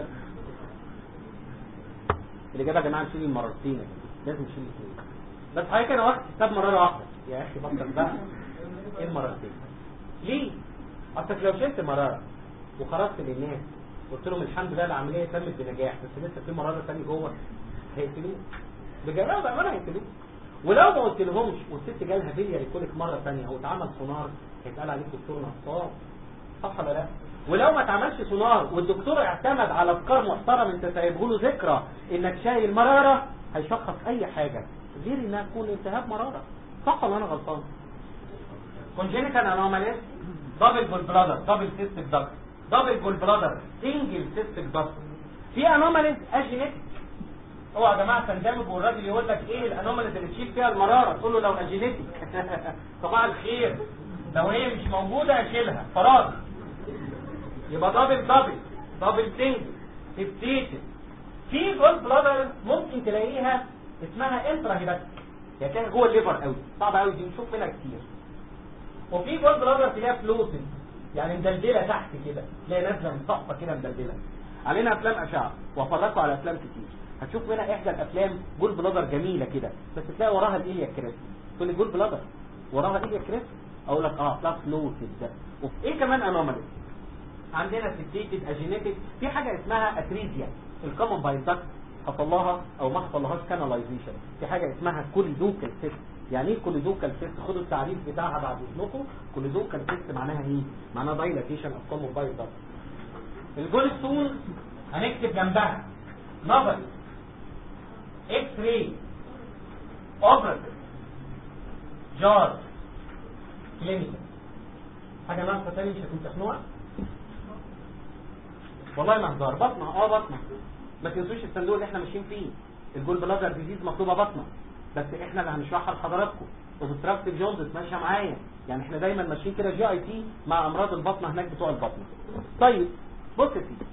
الاجابه يا جماعه نشيل المرتين لازم نشيل الاثنين بس حضرتك انا واخد كتاب مراره واحده يا اخي بطل بقى ايه المرتين ليه اصلك لو شلت مراره وخرجت للناس قلت لهم الحمد لله العمليه تمت بنجاح بس لسه في مراره ثانيه جوه هيقتلوه بجراءه بامانه هيقتلوه ولو ما قلت لهمش والست جالها فيليا لكلك مره ثانيه او اتعمل سونار هيتقال عليك دكتور نصاب صح ولا لا ولو ما اتعملش سونار والدكتور اعتمد على افكار محترم انت سايبه له ذكرى انك شايل مراره هيشخص اي حاجه غير انها تكون التهاب مراره صح ولا انا غلطان congenital anomalies double جول بلادر دبل سيستيك دكت دبل جول بلادر سنجل سيستيك دكت في انوماليز اجينيتك هو يا جماعه تندمج والراجل يقول لك ايه الانوماليز اللي تشيل فيها المراره تقول له لو اجينيتك صباح الخير لو هي مش موجوده اشيلها فراغ يبقى دبل دبل دبل سنجل سبتيتد في جول بلادر ممكن تلاقيها اسمها انترا هيباتيك يعني تلاقيها جوه الليفر قوي صعبه قوي دي بنشوف منها كتير وفي جول بلادر تلاقيها فلوتنج يعني مدلدله تحت كده تلاقي نازله مسقطه كده مدلدله علينا افلام اشعه وافرجكم على افلام كتير هتشوف منها احدى الافلام جول بلادر جميله كده بس تلاقي وراها الايليا كريس تقول لي جول بلادر وراها ايليا كريس اقول لك اه تلاقي فلوتد ده وفي ايه كمان انومالي عندنا سيتيتد اجينيتك في حاجه اسمها اتريزيا الكومن بايندكت حصل لها او ما حصلهاش كاناليزيشن في حاجه اسمها كوليدوكال سيست يعني ايه كوليدوكال سيست خدوا التعريف بتاعها بعد اذنكم كوليدوكال سيست معناها ايه معناها دايلاتيشن اوف كومن بايندكت الجول ستون هنكتب جنبها نظري اكس راي اوبراتيف جار كلينيكال حاجه ناقصه تاني مش هتمتحنوها والله ما هزار بطنه اه بطنه ما تنسوش الصندوق اللي احنا ماشيين فيه الجول بلادر ديزيز مكتوبه بطنه بس احنا اللي هنشرحها لحضراتكم اوبستراكتيف جوندس ماشيه معايا يعني احنا دايما ماشيين كده جي اي تي مع امراض البطنه هناك بتوع البطنه طيب بص يا سيدي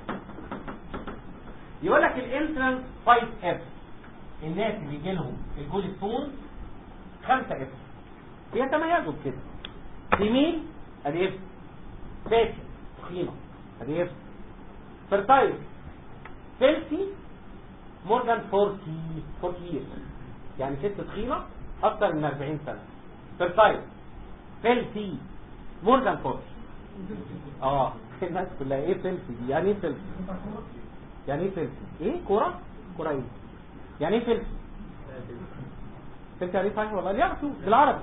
يقول لك الانترنس 5 اف الناس اللي يجي لهم الجول ستون 5 اف بيتميزوا بكده يمين ادي اف فاتح تخينه ادي اف fertile healthy more than 40 40 years يعني ست تخينة أكثر من 40 سنة fertile healthy more than 40 اه الناس كلها ايه healthy دي يعني ايه healthy يعني ايه healthy ايه كورة كورة ايه يعني ايه healthy healthy يعني ايه صحيح والله ليه عرفتوا بالعربي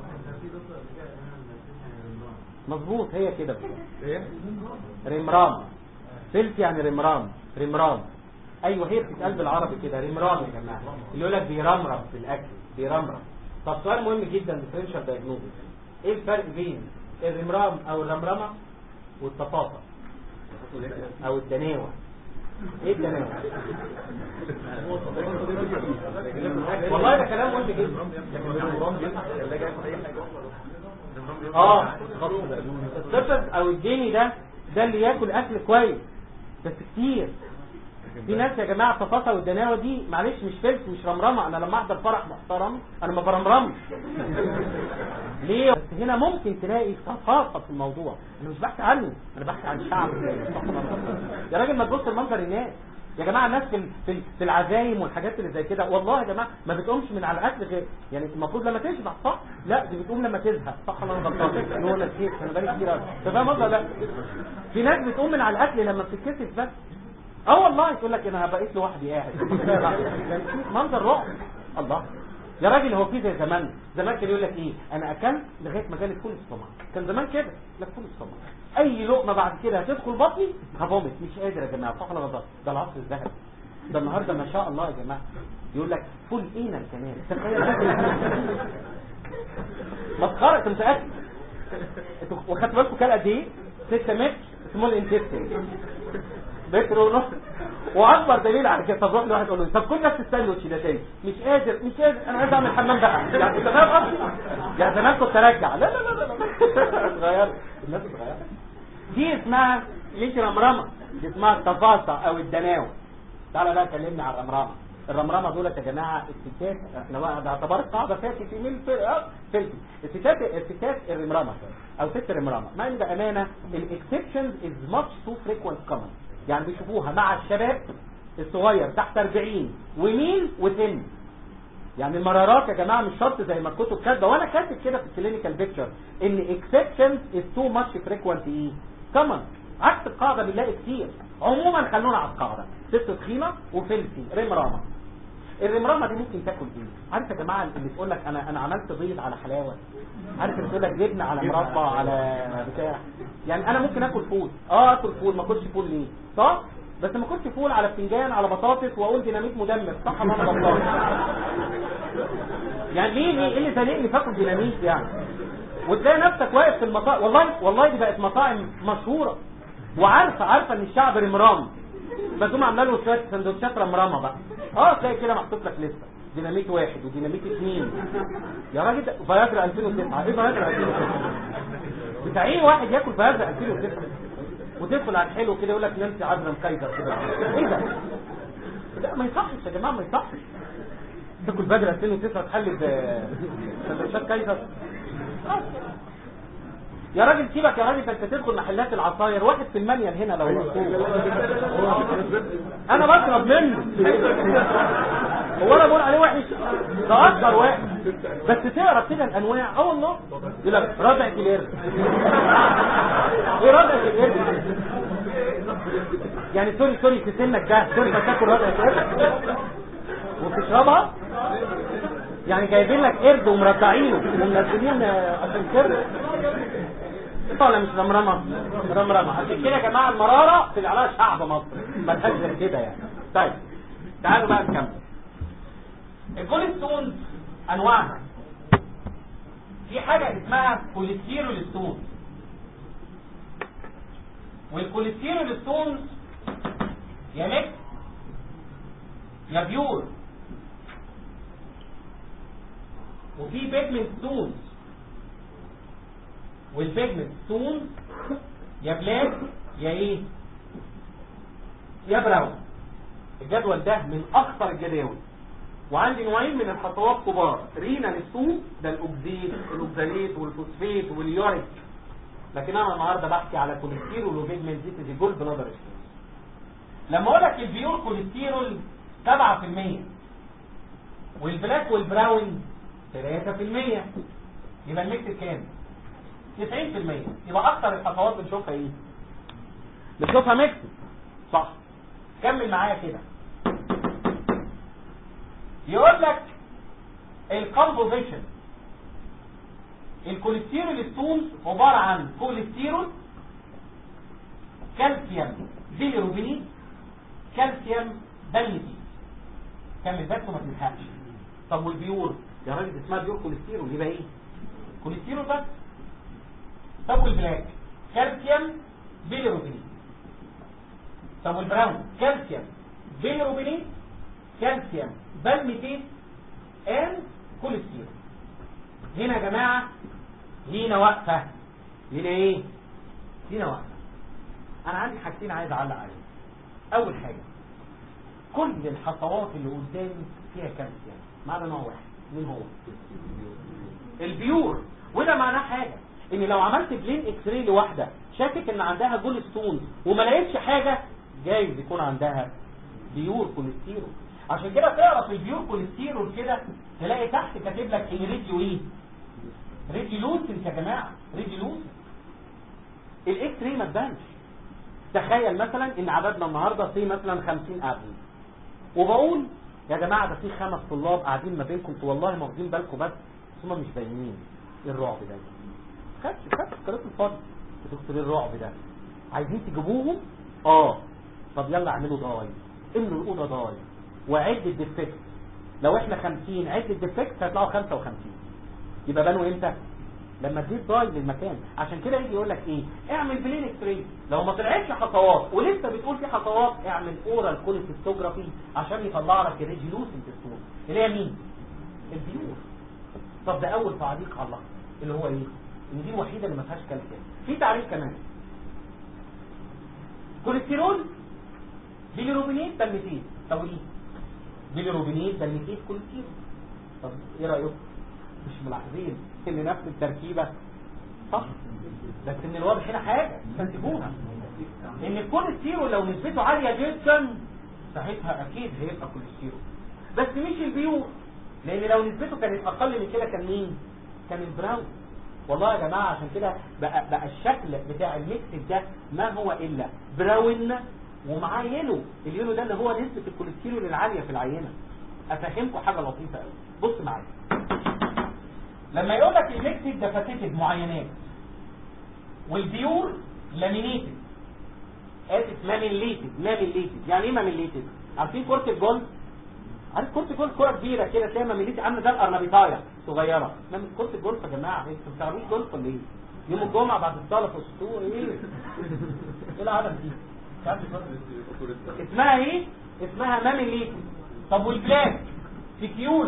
مظبوط هي كده بالظبط رمرام فلت يعني رمرام رمرام ايوه هي بتتقال بالعربي كده رمرام يا جماعه اللي يقول لك بيرمرم في الاكل بيرمرم طب سؤال مهم جدا ديفرنشال دايجنوستس ايه الفرق بين الرمرام او الرمرمه والطفافه او الدناوه ايه الدناوه والله ده كلام مهم جدا اه الطفل او الجيني ده ده اللي ياكل اكل كويس بس كتير في ناس يا جماعه التفاصيل والدناوه دي معلش مش فلس مش رمرمه انا لما احضر فرح محترم انا ما برمرمش ليه بس هنا ممكن تلاقي ثقافه في الموضوع انا مش بحكي عنه انا بحكي عن الشعب يا راجل ما تبص لمنظر الناس يا جماعه الناس في في في العزايم والحاجات اللي زي كده والله يا جماعه ما بتقومش من على الاكل غير يعني المفروض لما تشبع صح لا دي بتقوم لما تزهق صح ولا انا غلطان اللي هو نسيت انا بقالي كتير قوي انت فاهم قصدي لا في ناس بتقوم من على الاكل لما بتتكسف بس اه والله تقول لك انا بقيت لوحدي قاعد منظر رعب الله يا راجل هو في زي زمان زمان كان يقول لك ايه انا اكلت لغايه ما جالي فول السtomach كان زمان كده لك فول السtomach اي لقمه بعد كده هتدخل بطني هفومت مش قادر يا جماعه صح ولا غلط ده العصر الذهبي ده النهارده ما شاء الله يا جماعه يقول لك فول ايه كمان تخيل مسخره انت متاكد انتوا واخدتوا بالكم كان قد ايه 6 متر سمول انتستين متر ونص واكبر دليل على كده طب روح لواحد يقول له طب كل نفس الساندوتش ده تاني مش قادر مش قادر انا عايز اعمل حمام بقى يعني انت فاهم قصدي يعني زمان كنت ارجع لا لا لا لا لا اتغيرت الناس اتغيرت دي اسمها ليش رمرمه دي اسمها التفاصة او الدناوة تعالى بقى كلمني على الرمرمه الرمرمه دولت يا جماعه الستات احنا بقى ده اعتبار قاعده فاتت في مين فلتي الستات الستات الرمرمه او ست رمرمه مع ان بامانه الاكسبشنز از ماتش تو فريكوينت كومن يعني بيشوفوها مع الشباب الصغير تحت 40 ومين وسن يعني المرارات يا جماعه مش شرط زي ما الكتب كاتبه وانا كاتب كده في الكلينيكال بيكتشر ان اكسبشنز از تو ماتش فريكوينت ايه كومن عكس القاعده بنلاقي كتير عموما خلونا على القاعده ست تخينه وفلسي رمرامه الرمرامه دي ممكن تاكل ايه عارف يا جماعه اللي تقول لك انا انا عملت بيض على حلاوه عارف اللي تقول لك جبنه على مربى على بتاع يعني انا ممكن اكل فول اه اكل فول ما اكلش فول ليه صح بس ما اكلش فول على بتنجان على بطاطس واقول ديناميت مدمر صح ولا انا غلطان يعني ليه ليه ايه اللي زنقني فاكل ديناميت يعني وتلاقي نفسك واقف في المطاعم والله والله دي بقت مطاعم مشهوره وعارفه عارفه ان الشعب رمرام بتقوم عامله له شويه سندوتشات رمرامه بقى اه تلاقي كده محطوط لك لسه ديناميت واحد وديناميت اثنين يا راجل ده فياجرا 2009 ايه فياجرا 2009 بتاع ايه واحد ياكل فياجرا 2009 وتدخل على الحلو كده يقول لك نانسي عجرم كايزر كده ايه ده؟ لا ما يصحش يا جماعه ما يصحش تاكل فياجرا 2009 تحلب سندوتشات كايزر يا راجل سيبك يا راجل انت تدخل محلات العصاير واحد في المانيال هنا لو مكتوب انا بشرب منه هو انا بقول عليه وحش ده اكتر واحد بس تقرا كده الانواع اه والله يقول لك رضعة القرد ايه رضعة القرد يعني سوري سوري في سنك ده سوري تاكل رضعة القرد وتشربها يعني جايبين لك قرد ومرضعينه ومنزلين عشان كده ولا مش رمرمه رمرمه عشان كده يا جماعه المراره طلع عليها شعب مصر ملهاش غير كده يعني طيب تعالوا بقى نكمل الكوليسترول انواعها في حاجة اسمها كوليسترول ستون والكوليسترول ستون يا ميكس يا بيور وفي بيجمنت ستونز والبيجمنت ستونز يا بلاك يا ايه يا براون الجدول ده من اخطر الجداول وعندي نوعين من الخطوات كبار رينا ستون ده الاوكزيت الاوكزاليت والفوسفيت واليوريك لكن انا النهارده بحكي على كوليسترول وبيجمنت دي تيجي جولد بلادر لما اقول لك البيور كوليسترول 7% والبلاك والبراون 3% يبقى الميكس كام 90% يبقى اكتر الخطوات بنشوفها ايه بنشوفها ميكس صح كمل معايا كده يقول لك الكومبوزيشن الكوليسترول ستونز عبارة عن كوليسترول كالسيوم بيليروبينين كالسيوم بلمتين كمل بس وما تنحقش طب والبيور يا راجل اسمها بيور كوليسترول يبقى ايه كوليسترول بس طب والبلاك كالسيوم بيليروبينين طب والبراون كالسيوم بيليروبينين كالسيوم بالميتين ان كوليسترول هنا يا جماعة لينا وقفة لينا ايه لينا وقفة انا عندي حاجتين عايز اعلق عليهم اول حاجة كل الخطوات اللي قدامي فيها كالسيوم ما عدا نوع واحد مين هو البيور وده معناه حاجة ان لو عملت بلين اكس راي لواحدة شاكك ان عندها جول ستون وما لقيتش حاجة جايز يكون عندها بيور كوليسترول عشان كده تعرف البيور كوليسترول كده تلاقي تحت كاتب لك ان ريديو ايه ريديو لوسنت يا جماعه ريديو لوسنت الاكس راي ما تبانش تخيل مثلا ان عددنا النهارده في مثلا 50 قاعدين وبقول يا جماعه ده في خمس طلاب قاعدين ما بينكم والله ما واخدين بالكم بس هم مش باينين ايه الرعب ده خدش خدش الكلام الفاضي بتكتب ايه الرعب ده عايزين تجيبوهم اه طب يلا اعملوا ضاي املوا الاوضه ضاي وعد الديفكت لو احنا 50 عد الديفكت هيطلعوا 55 يبقى بانوا امتى لما تزيد ضاي للمكان عشان كده يجي يقول لك ايه اعمل بلين اكستري لو ما طلعتش خطوات ولسه بتقول في خطوات اعمل اورال كوليستوجرافي عشان يطلع لك الريجلوسنت ستون اللي هي مين البيور طب ده اول تعليق على الله اللي هو ايه ان دي الوحيده اللي ما فيهاش كالسيوم في تعريف كمان كوليسترول بيليروبينيت بالميتين طب ايه بيليروبينيت بالميتين كوليسترول طب ايه رايكم مش ملاحظين ان نفس التركيبه صح بس ان الواضح هنا حاجه تنتبوها ان الكوليسترول لو نسبته عاليه جدا ساعتها اكيد هيبقى كوليسترول بس مش البيور لان لو نسبته كانت اقل من كده كان مين كان البراون والله يا جماعة عشان كده بقى, بقى الشكل بتاع الميكس ده ما هو إلا براون ومعاه يلو اليلو ده اللي هو نسبة الكوليسترول العالية في العينة أفهمكم حاجة لطيفة قوي بص معايا لما يقول لك الميكس ده فاتيتد معينات والبيور لامينيتد اسف ماميليتد ماميليتد يعني ايه ماميليتد عارفين كرة الجولف عارف كرة الجولف كرة كبيرة كده تلاقي ماميليتد عاملة زي الأرنبيطاية صغيرة انما كرة الجولف يا جماعة انتوا بتعملوا جولف ولا ايه؟ يوم الجمعة بعد الصلاة في السطور ايه؟ ايه العالم دي؟ مش عارف الجولف. اسمها ايه؟ اسمها ماميليتد طب والبلاك سكيول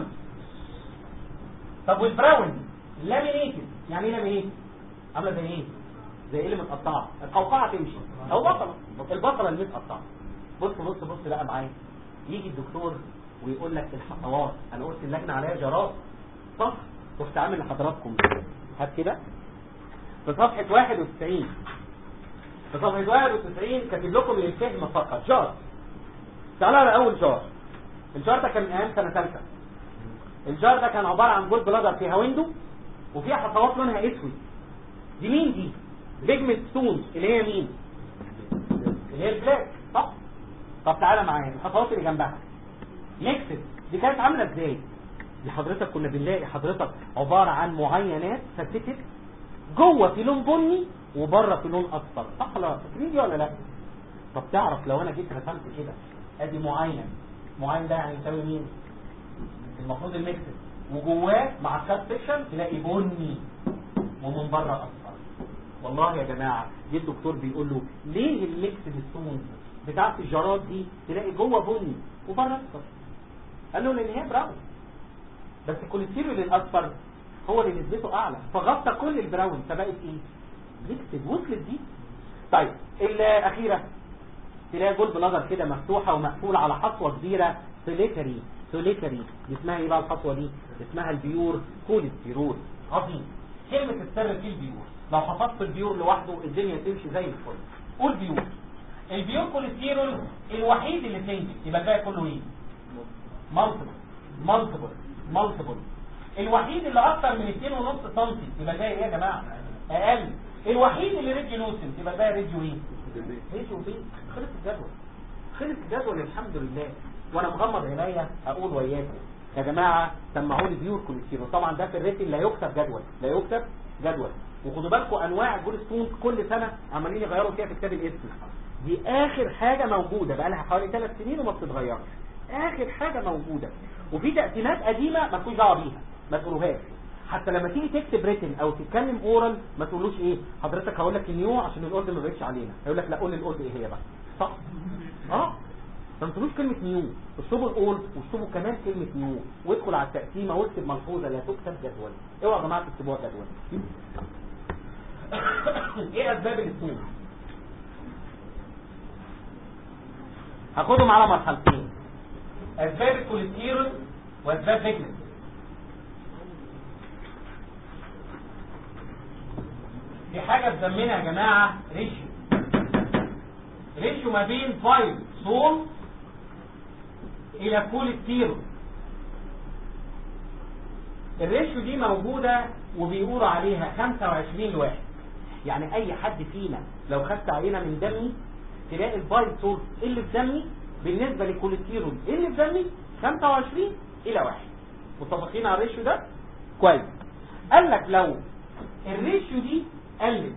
طب والبراون لامينيتد يعني ايه لامينيتد؟ عاملة زي ايه؟ زي ايه اللي متقطعة القوقعة تمشي او بطلة البطلة اللي متقطعة بص بص بص بقى معايا يجي الدكتور ويقول لك الخطوات انا قلت اللجنة عليها جرات صح رحت عامل لحضراتكم هات كده في صفحة 91 في صفحة 91 كاتب لكم للفهم فقط جار تعالوا على اول جار الجار ده كان من ايام سنة ثالثة الجار ده كان عبارة عن جولد بلادر فيها ويندو وفيها خطوات لونها اسود دي مين دي بيجمنت ستونز اللي هي مين اللي هي البلاك صح طب تعالى معايا الخطوات اللي جنبها ميكسد دي كانت عامله ازاي دي حضرتك كنا بنلاقي حضرتك عباره عن معينات فتتت جوه في لون بني وبره في لون اصفر صح ولا فاكرين دي ولا لا طب تعرف لو انا جيت رسمت كده ادي معين معين ده يعني يساوي مين المفروض الميكسد وجواه مع الكات سيكشن تلاقي بني ومن بره اصفر والله يا جماعه جه الدكتور بيقول له ليه الميكس ستونز بتاعت الجراد دي تلاقي جوه بني وبره اصفر قال له لان هي براون بس الكوليسترول الاصفر هو اللي نسبته اعلى فغطى كل البراون فبقت ايه ميكسد وصلت دي طيب الاخيره تلاقي جول بلادر كده مفتوحه ومقفوله على حصوه كبيره سوليتري سوليتري دي اسمها ايه بقى الحصوه دي اسمها البيور كوليسترول عظيم كلمه السر في البيور لو حفظت البيور لوحده الدنيا تمشي زي الفل قول بيور البيور كوليسترول الوحيد اللي تنجز يبقى الباقي كله ايه مالتيبل مالتيبل مالتيبل الوحيد اللي اكتر من 2.5 سم يبقى ده ايه يا جماعه اقل الوحيد اللي ريديو لوسنت يبقى ده ريديو ايه ريديو بيه خلص الجدول خلص الجدول الحمد لله وانا مغمض عينيا اقول وياكم يا جماعه سمعوا لي بيور كوليسترول طبعا ده في الريتن لا يكتب جدول لا يكتب جدول وخدوا بالكم انواع الجول ستون كل سنه عمالين يغيروا فيها في كتاب الاسم دي اخر حاجه موجوده بقى لها حوالي ثلاث سنين وما بتتغيرش اخر حاجه موجوده وفي تقسيمات قديمه ما تكونش دعوه بيها ما تقولوهاش حتى لما تيجي تكتب ريتن او تتكلم اورال ما تقولوش ايه حضرتك هقول لك نيو عشان الاورد ما بقتش علينا هيقول لك لا قول لي الاورد ايه هي بقى صح اه ما تقولوش كلمه نيو اكتبوا الاولد واكتبوا كمان كلمه نيو وادخل على التقسيمه واكتب ملحوظه لا تكتب جدول اوعوا يا جماعه تكتبوها جدول ايه اسباب السوء هاخدهم على مرحلتين اسباب الكوليسترول واسباب فيجنس في حاجة بسمينها يا جماعة ريشيو ريشيو ما بين فايل صول الى كوليسترول الريشيو دي موجودة وبيقولوا عليها 25 لواحد يعني اي حد فينا لو خدت عينة من دمي تلاقي البايل سورس اللي في دمي بالنسبة للكوليسترول اللي في دمي 25 الى واحد متفقين على الريشيو ده كويس قال لك لو الريشيو دي قلت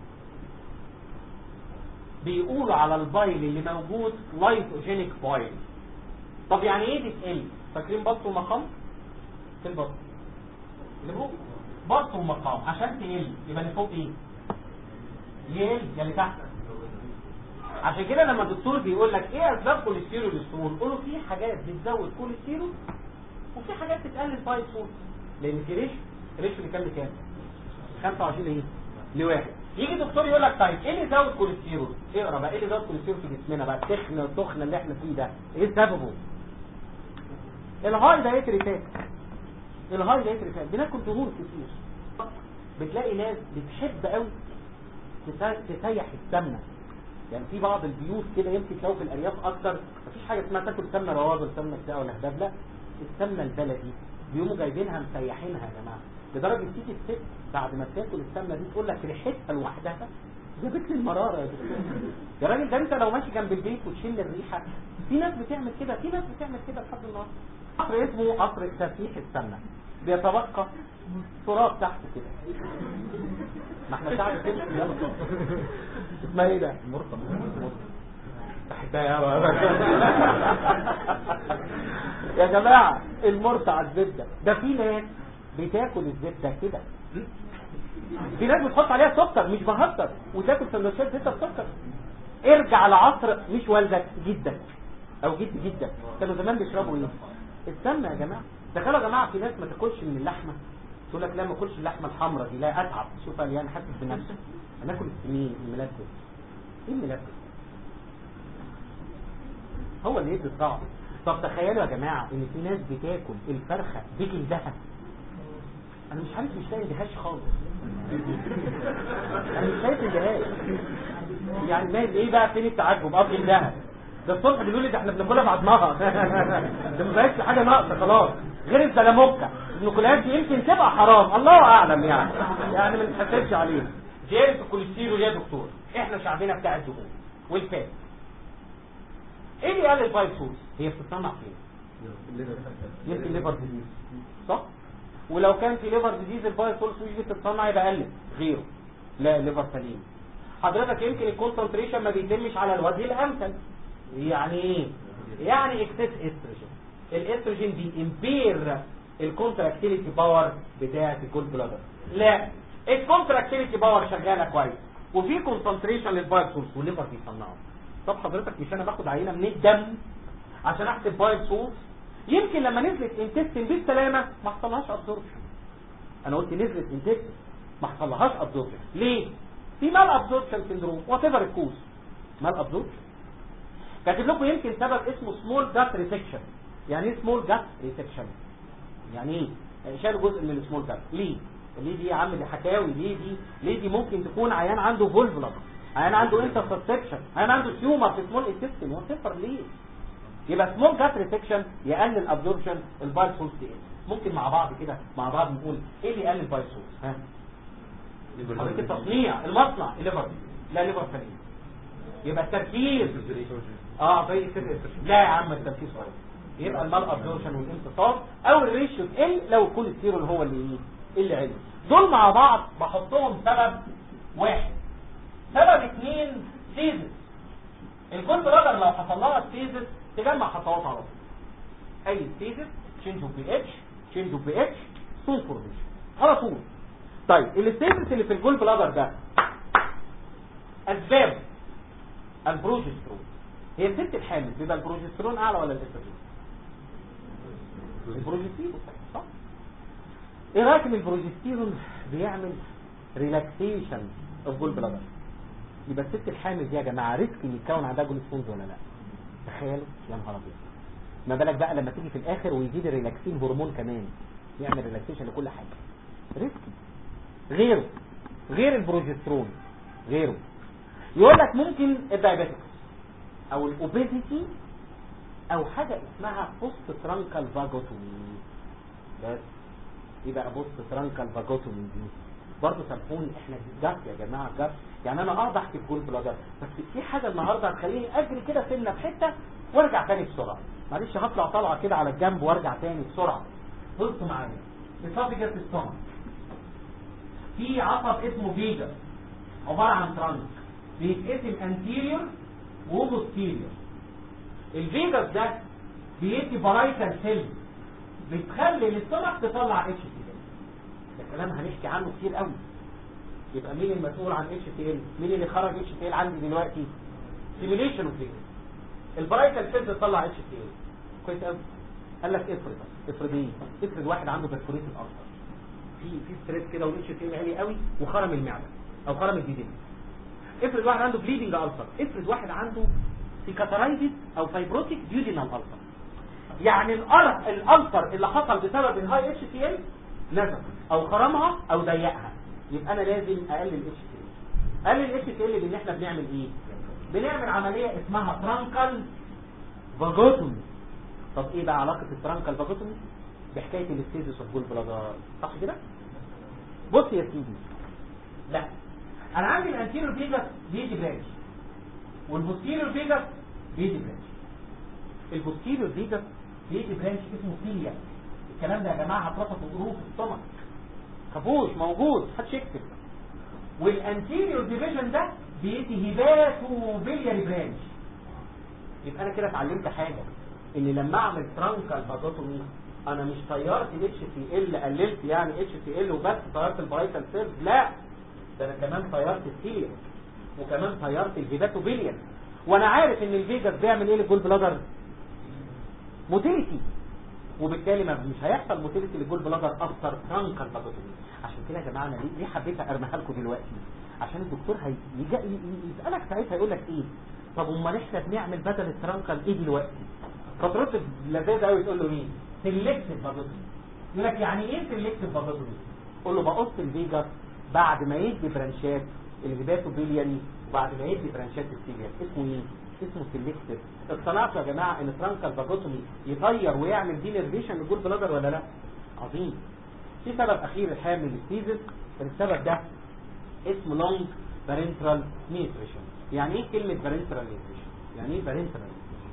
بيقولوا على البايل اللي موجود لايتوجينيك بايل طب يعني ايه دي تقل فاكرين بسط ومقام في البسط اللي فوق بسط ومقام عشان تقل يبقى اللي فوق ايه يقل يا اللي تحت عشان كده لما الدكتور بيقول لك ايه اسباب كوليسترول السرور قولوا في حاجات بتزود كوليسترول وفي حاجات بتقلل بايل سور لان في ريش ريش اللي كان بكام 25 ايه لواحد يجي دكتور يقول لك طيب ايه اللي زود كوليسترول اقرا بقى ايه اللي زود كوليسترول في جسمنا بقى التخن التخن اللي احنا فيه ده ايه سببه الهاي دايتري فات الهاي دايتري فات بناكل دهون كتير بتلاقي ناس بتحب قوي تسيح السمنه يعني في بعض البيوت كده يمكن تلاقوا في الارياف اكتر مفيش حاجه اسمها تاكل سمنه رواج ولا سمنه بتاع ولا هباب لا السمنه البلدي بيقوموا جايبينها مسيحينها يا جماعه لدرجه تيجي الست بعد ما تاكل السمنه دي تقول لك ريحتها لوحدها جابت لي المراره يا دكتور يا راجل ده انت لو ماشي جنب البيت وتشيل الريحه في ناس بتعمل كده في ناس بتعمل كده لحد النهارده قصر اسمه قصر تسيح السمنه بيتبقى تراب تحته كده ما احنا شعب كده اسمها ايه ده مرطب يا جماعة المرطع على الزبدة ده في ناس بتاكل الزبدة كده في ناس بتحط عليها سكر مش بهزر وتاكل سندوتشات زبدة بسكر ارجع لعصر مش والدك جدك او جد جدك كانوا زمان بيشربوا ايه السمنة يا جماعة تخيلوا يا جماعة في ناس ما تاكلش من اللحمة تقول لك لا ما اكلش اللحمه الحمراء دي لا اتعب شوف انا حاسس بنفسي انا اكل السمين الملبس ايه الملبس هو اللي يدي صعب طب تخيلوا يا جماعه ان في ناس بتاكل الفرخه بجلدها انا مش عارف مش لاقي اندهاش خالص انا مش شايف اندهاش يعني ناس ايه بقى فين التعجب اه جلدها ده الصبح بيقول لي ده احنا بناكلها بعضمها ده ما بقتش حاجه ناقصه خلاص غير الزلموكه النقولات دي يمكن تبقى حرام الله اعلم يعني يعني ما نتحسبش عليه زياده الكوليسترول يا دكتور احنا شعبنا بتاع الدهون والفات ايه اللي قال البايب سورس هي بتتصنع فين يمكن ليفر ديزيز صح ولو كان في ليفر ديزيز البايب سورس مش بتتصنع يبقى قلت غيره لا ليفر سليم حضرتك يمكن الكونسنتريشن ما بيتمش على الوجه الامثل يعني ايه يعني اكسس استروجين الاستروجين دي امبير الكونتراكتيليتي باور بتاعه الجول بلادر لا الكونتراكتيليتي باور شغاله كويس وفي كونسنتريشن للبايل سورس والليفر بيصنعه طب حضرتك مش انا باخد عينه من الدم عشان احسب بايل سورس يمكن لما نزلت انتستين بالسلامه ما حصلهاش ابزوربشن انا قلت نزلت انتستين ما حصلهاش ابزوربشن ليه في مال ابزوربشن سندروم وات ايفر الكوز مال ابزوربشن كاتب لكم يمكن سبب اسمه سمول جات ريسكشن يعني ايه سمول جات ريسكشن يعني ايه يعني شالوا جزء من السمول جات ليه ليه دي يا عم دي حكاوي ليه دي ليه دي ممكن تكون عيان عنده فولفلر عيان عنده انترسبشن عيان عنده تيومر في سمول انتستين وات ايفر ليه يبقى سمول جات ريسكشن يقلل ابزوربشن البايل سورس دي ممكن مع بعض كده مع بعض نقول ايه اللي يقلل البايل سورس ها حضرتك التصنيع المصنع الليفر لا ليفر سليم يبقى التركيز اه زي كده لا يا عم التركيز غلط يبقى المال ابزوربشن والانتصاب او الريشيو تقل لو يكون السيرول هو اللي ايه اللي علم دول مع بعض بحطهم سبب واحد سبب اثنين سيزس الكل برادر لو حصل لها سيزس تجمع خطوات على طول اي سيزس تشينج اوف بي اتش تشينج اوف بي اتش سون فورميشن على طول طيب الستيتس اللي في الجول بلادر ده اسباب البروجسترون هي الست الحامل بيبقى البروجسترون اعلى ولا الاستروجين البروجستيرون صح ايه رايك ان البروجستيرون بيعمل ريلاكسيشن اوف جول بلادر يبقى الست الحامل دي يا جماعه ريسك ان يتكون عندها جول ستونز ولا لا تخيلوا يا نهار ابيض ما بالك بقى لما تيجي في الاخر ويزيد الريلاكسين هرمون كمان يعمل ريلاكسيشن لكل حاجه ريسك غيره غير البروجسترون غيره يقول لك ممكن الدايابيتكس او الاوبيزيتي او حاجه اسمها بوست ترانكال فاجوتومي بس يبقى بوست ترانكال فاجوتومي دي برضه سامحوني احنا جت يا جماعه جت يعني انا اه بحكي في جول بلادر بس في حاجه النهارده هتخليني اجري كده سنه في حته وارجع تاني بسرعه معلش هطلع طلعه كده على الجنب وارجع تاني بسرعه بصوا معايا اسوفيجاس ستومك في عصب اسمه فيجا عباره عن ترانك بيتقسم انتيريور وبوستيريور الفيجاس ده بيدي بارايتال سيل بتخلي الاستومك تطلع اتش تي ال ده كلام هنحكي عنه كتير قوي يبقى مين المسؤول عن اتش تي ال مين اللي خرج اتش تي ال عندي دلوقتي سيميليشن اوف فيجاس البرايتال سيل تطلع اتش تي ال كويس قوي قال لك افرض افرض ايه افرض واحد عنده بكتوريت الارثر في في ستريس كده والاتش تي ال عالي قوي وخرم المعده او خرم الديدين افرض واحد عنده بليدنج السر افرض واحد عنده سيكاترايتس او فايبروتيك ديودينال السر يعني الأر- الالسر اللي حصل بسبب الهاي اتش تي ال نزل او خرمها او ضيقها يبقى انا لازم اقلل الاتش تي ال اقلل الاتش تي ال بان احنا بنعمل ايه بنعمل عمليه اسمها ترانكال فاجوتومي طب ايه بقى علاقه الترانكال فاجوتومي بحكايه الاستيزيس اوف جول بلادر صح كده بص يا سيدي لا انا عندي الانتيريور فيجاس بيدي برانش والبوستيريور فيجاس بيدي برانش البوستيريور فيجاس بيدي برانش اسمه فيليا الكلام ده يا جماعه هترفض الظروف في السtomach خافوش موجود محدش يكتب والانتيريور ديفيجن ده بيدي هيباتو بيلياري برانش يبقى انا كده اتعلمت حاجه ان لما اعمل ترانكال فاجوتومي انا مش طيرت الاتش تي ال قللت يعني اتش تي ال وبس طيرت البرايتال سيلز لا ده انا كمان طيرت السيليا وكمان طيرت الهيباتو بيليان وانا عارف ان الفيجاس بيعمل ايه للجول بلادر موتيليتي وبالتالي ما مش هيحصل موتيليتي للجول بلادر اكتر ترانكال فاجوتومي عشان كده يا جماعه انا ليه ليه حبيت ارميها لكم دلوقتي عشان الدكتور هي يجا- ي- ي- يسالك ساعتها يقول لك ايه طب امال احنا بنعمل بدل الترانكال ايه دلوقتي فترد لذيذ قوي تقول له مين سيلكتيف فاجوتومي يقول لك يعني ايه سيلكتيف فاجوتومي قول له بقص الفيجاس بعد ما يدي برانشات الهباتو بيلياني وبعد ما يدي برانشات السيليان اسمه ايه اسمه سيلكتيف اقتنعتوا يا جماعه ان ترانكال فاجوتومي يطير ويعمل دي نيرفيشن للجول بلادر ولا لا عظيم في سبب اخير الحامل للسيزس السبب ده اسمه لونج بارنترال نيوتريشن يعني ايه كلمه بارنترال نيوتريشن يعني ايه بارنترال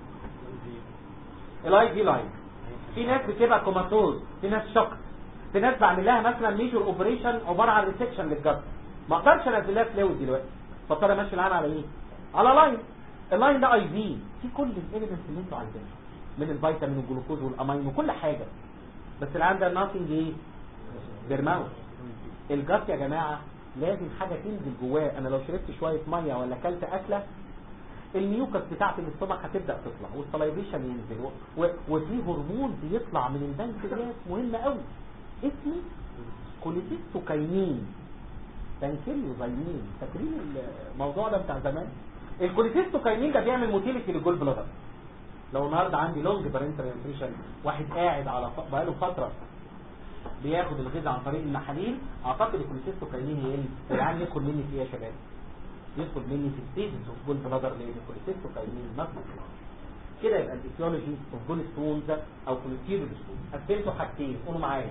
الاي دي لاين في ناس بتبقى كوماتوز في ناس شوك في ناس بعمل لها مثلا ميجور اوبريشن عباره عن ريسكشن للجد ما اقدرش انزل لها فلويد دلوقتي فاضطر امشي العين على ايه على لاين اللاين ده اي في في كل الاليمنتس اللي انتوا عايزينها من الفيتامين والجلوكوز والامين وكل حاجه بس العيان ده ناثينج ايه بيرماوس الجاف يا جماعه لازم حاجه تنزل جواه انا لو شربت شويه ميه ولا اكلت اكله الميوكس بتاعت الاستومك هتبدا تطلع والسلايفيشن ينزل و... و... وفي هرمون بيطلع من البنكرياس مهم قوي اسمه كوليسيستوكاينين بنكريوزاينين فاكرين الموضوع ده بتاع زمان الكوليسيستوكاينين ده بيعمل موتيليتي للجول بلادر لو النهارده عندي لونج بارنترال نيوتريشن واحد قاعد على ف... بقاله فتره بياخد الغذاء عن طريق المحاليل اعتقد الكوليسيستوكاينين يقل والعيان يدخل مني في ايه يا شباب يدخل مني في ستيجز اوف جول بلادر لان الكوليسيستوكاينين مطلوب كده يبقى الايتيولوجي اوف جول ستونز او كوليستيرول ستونز قسمته حاجتين قولوا معايا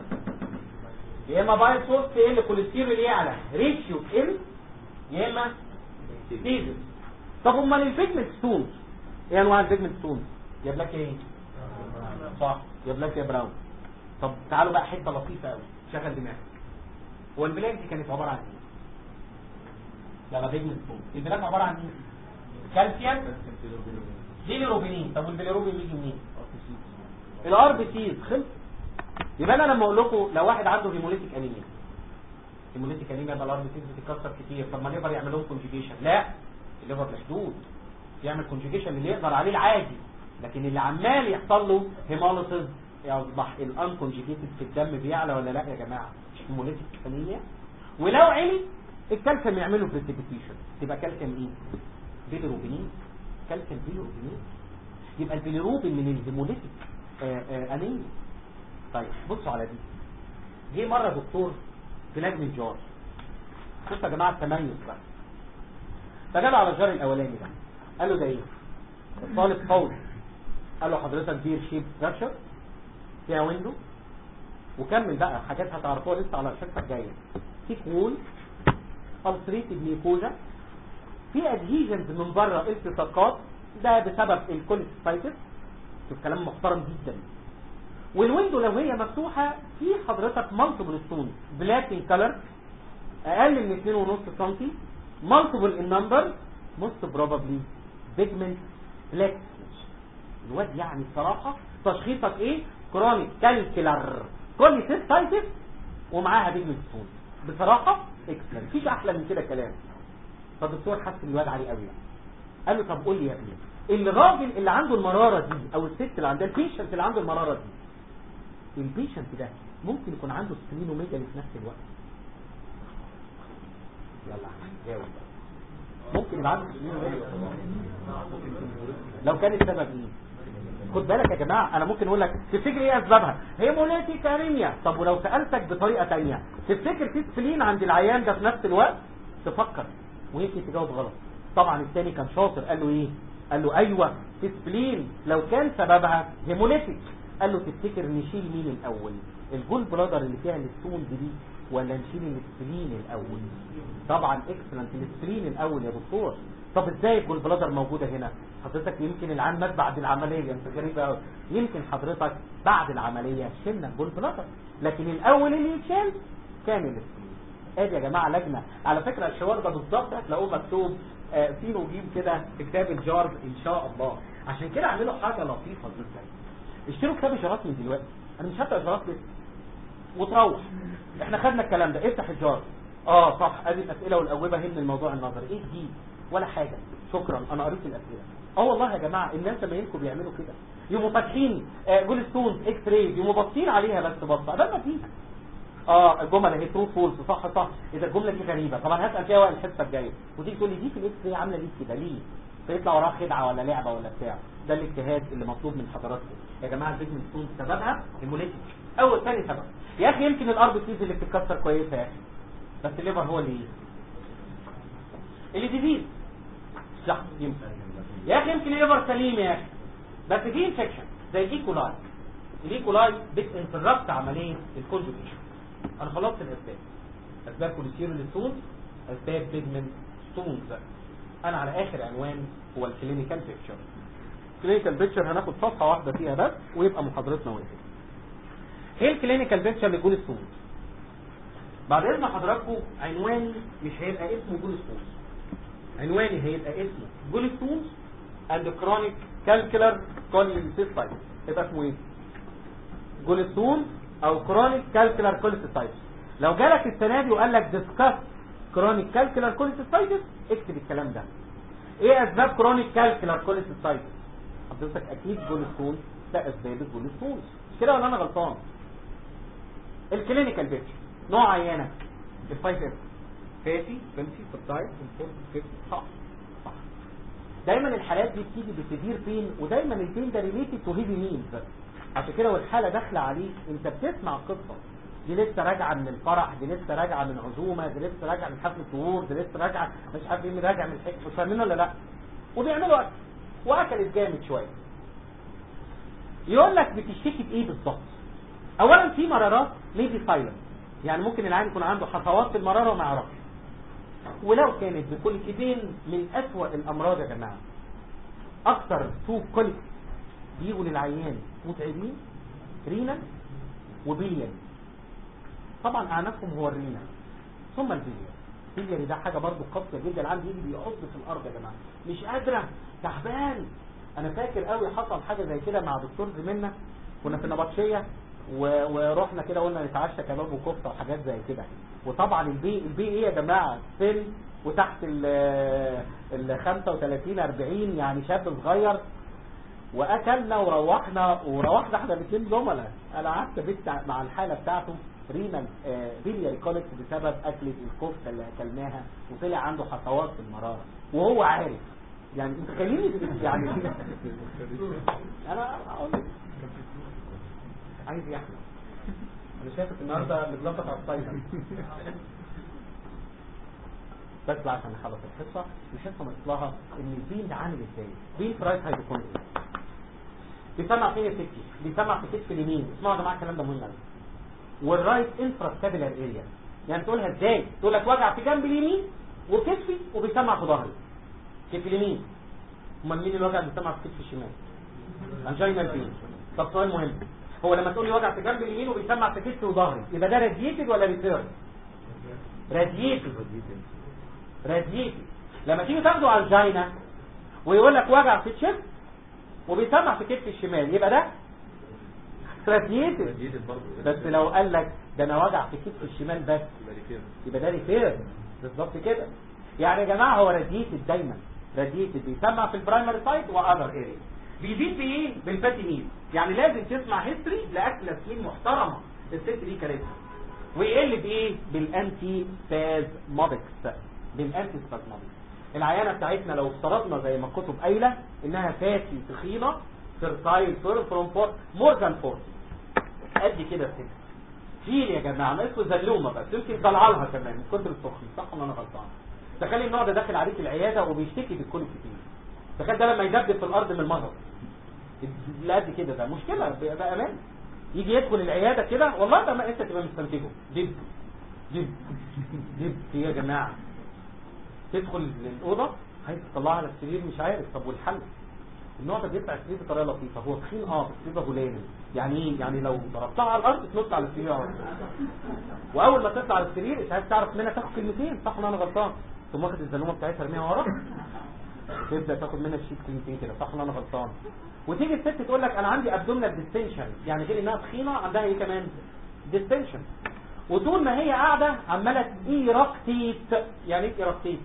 يا اما باي سورس تقل كوليسترول يعلى ريشيو تقل يا اما ستيجز طب امال البيجمنت ستونز ايه انواع البيجمنت ستونز يا بلاك ايه صح يا بلاك يا براون طب تعالوا بقى حته لطيفه قوي شغل دماغك هو البلاك دي كانت عباره عن ايه لما بيجمنت ستونز البلاك عباره عن ايه كالسيوم بيليروبينين طب والبيليروبين بيجي منين الار بي سيز خلص يبقى انا لما اقول لكم لو واحد عنده هيموليتيك انيميا هيموليتيك انيميا يبقى الار بي سيز بتتكسر كتير طب ما الليفر يعمل لهم كونجيجيشن لا الليفر محدود يعمل كونجيجيشن اللي يقدر عليه العادي لكن اللي عمال يحصل له هيموليسيس يصبح الانكونجيجيتد في الدم بيعلى ولا لا يا جماعه مش هيموليتيك انيميا ولو علي الكالسيوم يعمله بريسيبيتيشن تبقى كالسيوم ايه بيليروبينين كالسيوم بيليروبينين يبقى البيليروبين من الهيموليتيك انيميا طيب بصوا على دي جه مره دكتور في لجنه الجار بصوا يا جماعه التميز بقى فجاب على الجار الاولاني ده قال له ده ايه الطالب قوي قال له حضرتك بير شيب ستراكشر فيها ويندو وكمل بقى حاجات هتعرفوها لسه على الحصه الجايه في كول التريتد ميكوزا في ادهيجنز من بره التصاقات ده بسبب الكوليستايتس شوف كلام محترم جدا والويندو لو هي مفتوحة في حضرتك مالتيبل ستون بلاك ان كلر اقل من 2.5 سم مالتيبل ان نمبر موست بروبابلي بيجمنت بلاك الواد يعني الصراحة تشخيصك ايه كرونيك كالكلر كوليسيستايتس ومعاها بيجمنت ستون بصراحة اكسلنت مفيش احلى من كده كلام فالدكتور حس ان الواد عليه قوي يعني. قال له طب قول لي يا ابني الراجل اللي عنده المرارة دي او الست اللي عندها البيشنت اللي عنده المرارة دي البيشنت ده ممكن يكون عنده سبلينوميجالي في نفس الوقت يلا جاوب ممكن يبقى عنده سبلينوميجالي لو كان السبب ايه خد بالك يا جماعه انا ممكن اقول لك تفتكر ايه اسبابها هيموليتيك انيميا طب ولو سالتك بطريقه ثانيه تفتكر في سبلين عند العيان ده في نفس الوقت تفكر ويمكن تجاوب غلط طبعا الثاني كان شاطر قال له ايه قال له ايوه في سبلين لو كان سببها هيموليتيك قال له تفتكر نشيل مين الاول الجول بلادر اللي فيها الستون دي ولا نشيل السبلين الاول طبعا اكسلنت السبلين الاول يا دكتور طب ازاي الجول بلادر موجوده هنا حضرتك يمكن العام مات بعد العمليه انت غريب قوي يمكن حضرتك بعد العمليه شلنا الجول بلادر لكن الاول اللي يتشال كان السبلين ادي يا جماعه لجنه على فكره الحوار ده بالظبط هتلاقوه مكتوب آه فين وجيم كده في كتاب الجارز ان شاء الله عشان كده اعملوا حاجه لطيفه جدا اشتروا كتاب اشارات من دلوقتي انا مش هبدا اشارات لسه وتروح احنا خدنا الكلام ده افتح الجار اه صح ادي الاسئله والاجوبه هي من الموضوع النظري ايه جديد ولا حاجه شكرا انا قريت الاسئله اه والله يا جماعه الناس لما ينكوا بيعملوا كده يقوموا فاتحين آه جول ستونز اكس راي يقوموا باصين عليها بس بصه قبل ما تيجي اه الجمله هي ترو فولس صح صح اذا الجمله دي غريبه طبعا هسال فيها وقت الحصه الجايه وتيجي تقول لي دي في الاكس راي عامله ليه كده ليه فيطلع وراها خدعه ولا لعبه ولا بتاع ده الاجتهاد اللي مطلوب من حضراتكم يا جماعه البيجمنت ستون سببها هيموليتيك اول ثاني سبب يا اخي يمكن الار بي سيز اللي بتتكسر كويسه يا اخي بس الليفر هو اللي ايه اللي ديزيز صح يمكن يا اخي يمكن الليفر سليم يا اخي بس في انفكشن زي الايكولاي الايكولاي بتنتربت عمليه الكونجوجيشن انا خلصت الاسباب اسباب كوليسترول ستونز اسباب بيجمنت ستونز انا على اخر عنوان هو الكلينيكال بيكتشر الكلينيكال بيكتشر هناخد صفحه واحده فيها بس ويبقى محاضرتنا وقفت ايه الكلينيكال بيكتشر لجول ستونز بعد اذن حضراتكم عنواني مش هيبقى اسمه جول ستونز عنواني هيبقى اسمه جول جولستون او كرونيك كالكولار كوليستايتس لو جالك السنه دي وقال لك ديسكاس كرونيك كالكولار كوليستايتس اكتب الكلام ده ايه اسباب كرونيك كالكولار كوليستايتس حضرتك اكيد جولستون ده اسباب الجولستون مش كده ولا انا غلطان الكلينيكال بيكتشر نوع عيانه الفايف اف فاتي فمسي سبتايد صح صح دايما الحالات دي بتيجي بسيفير بين ودايما البين ده ريليتد تو هيفي ميلز عشان كده والحاله داخله عليك انت بتسمع قصه دي لسه راجعه من الفرح دي لسه راجعه من عزومه دي لسه راجعه من حفله ظهور دي لسه راجعه مش عارف ايه راجع من الحج مش فاهمين ولا لا وبيعملوا اكل واكلت جامد شويه يقول لك بتشتكي بايه بالظبط اولا في مرارات ميبي سايلنت يعني ممكن العيان يكون عنده حصوات في المراره وما يعرفش ولو كانت بكل كدين من اسوأ الامراض يا جماعه اكتر تو كوليك بيجوا للعيان متعبين رينا وبيليا طبعا اعنفهم هو الرينا ثم البيليا البيليا ده حاجه برضو قاسيه جدا العيان يجي بيحط في الارض يا جماعه مش قادره تعبان انا فاكر قوي حصل حاجه زي كده مع دكتور زميلنا كنا في النبطشيه و- ورحنا كده قلنا نتعشى كباب وكفته وحاجات زي كده وطبعا البي البي ايه يا جماعه سن وتحت ال ال 35 40 يعني شاب صغير واكلنا وروحنا وروحنا احنا الاثنين زملاء انا قعدت بيت مع الحاله بتاعته رينال بيلياري كوليكت بسبب اكله الكفته اللي اكلناها وطلع عنده حصوات في المراره وهو عارف يعني انت خليني يعني انا اقول لك عايز يحمل انا شايفك النهارده متلخبط على الصيد بس بقى عشان نخلص الحصه الحصه مطلعها ان البين ده عامل ازاي بين فرايت هايبوكوندريا بيسمع فين السكتي بيسمع في كتف اليمين اسمعوا يا جماعه الكلام ده مهم قوي والرايت انفراستابيلار اريا يعني تقولها ازاي تقول لك وجع في جنب اليمين وكتفي وبيسمع في ظهري كتف اليمين امال مين الوجع اللي بيسمع في كتف الشمال انجينال بين طب سؤال مهم هو لما تقول لي وجع في جنب اليمين وبيسمع في كتفي وظهري يبقى ده راديتد ولا ريتيرن راديتد راديتد لما تيجي تاخده على الجاينا ويقول لك وجع في الشفت وبيسمع في كتف الشمال يبقى ده راديتد بس لو قال لك ده انا وجع في كتف الشمال بس يبقى ده ريتيرن بالظبط كده يعني يا جماعه هو راديتد دايما راديتد بيسمع في البرايمري سايت واذر اريا بيزيد بايه بالفاتي ميل يعني لازم تسمع هيستوري لاكله سمين محترمه الست دي كلمه ويقل بايه بالانتي سبازمودكس بالانتي سبازمودكس العيانه بتاعتنا لو افترضنا زي ما الكتب قايله انها فاتي تخينه فيرتايل فير فروم فور مور ذان فور قد كده الست فيل يا جماعه ناقصه زلومه بس يمكن طلع لها كمان من كتر السخن صح ولا انا غلطان تخيل النوع ده داخل عليك العياده وبيشتكي بالكل كتير تخيل ده لما يدبدب في الارض من المرض لا قد كده ده مشكله بقى امان يجي يدخل العياده كده والله ده ما انت تبقى مستنتجه دب دب دب يا جماعه تدخل الاوضه عايز تطلعها على السرير مش عارف طب والحل النوع ده بيطلع السرير بطريقه لطيفه هو تخين اه بس بيبقى هلامي يعني ايه يعني لو ضربتها على الارض تنط على السرير على طول. واول ما تطلع على السرير مش عايز تعرف منها تاخد كلمتين صح ولا انا غلطان تقوم واخد الزلومه بتاعتها ارميها ورا تبدا تاخد منها الشيت كلمتين كده صح ولا انا غلطان وتيجي الست تقول لك انا عندي ابدومينال ديستنشن يعني غير انها تخينه عندها ايه كمان ديستنشن وطول ما هي قاعده عماله ايركتيت يعني ايه ايركتيت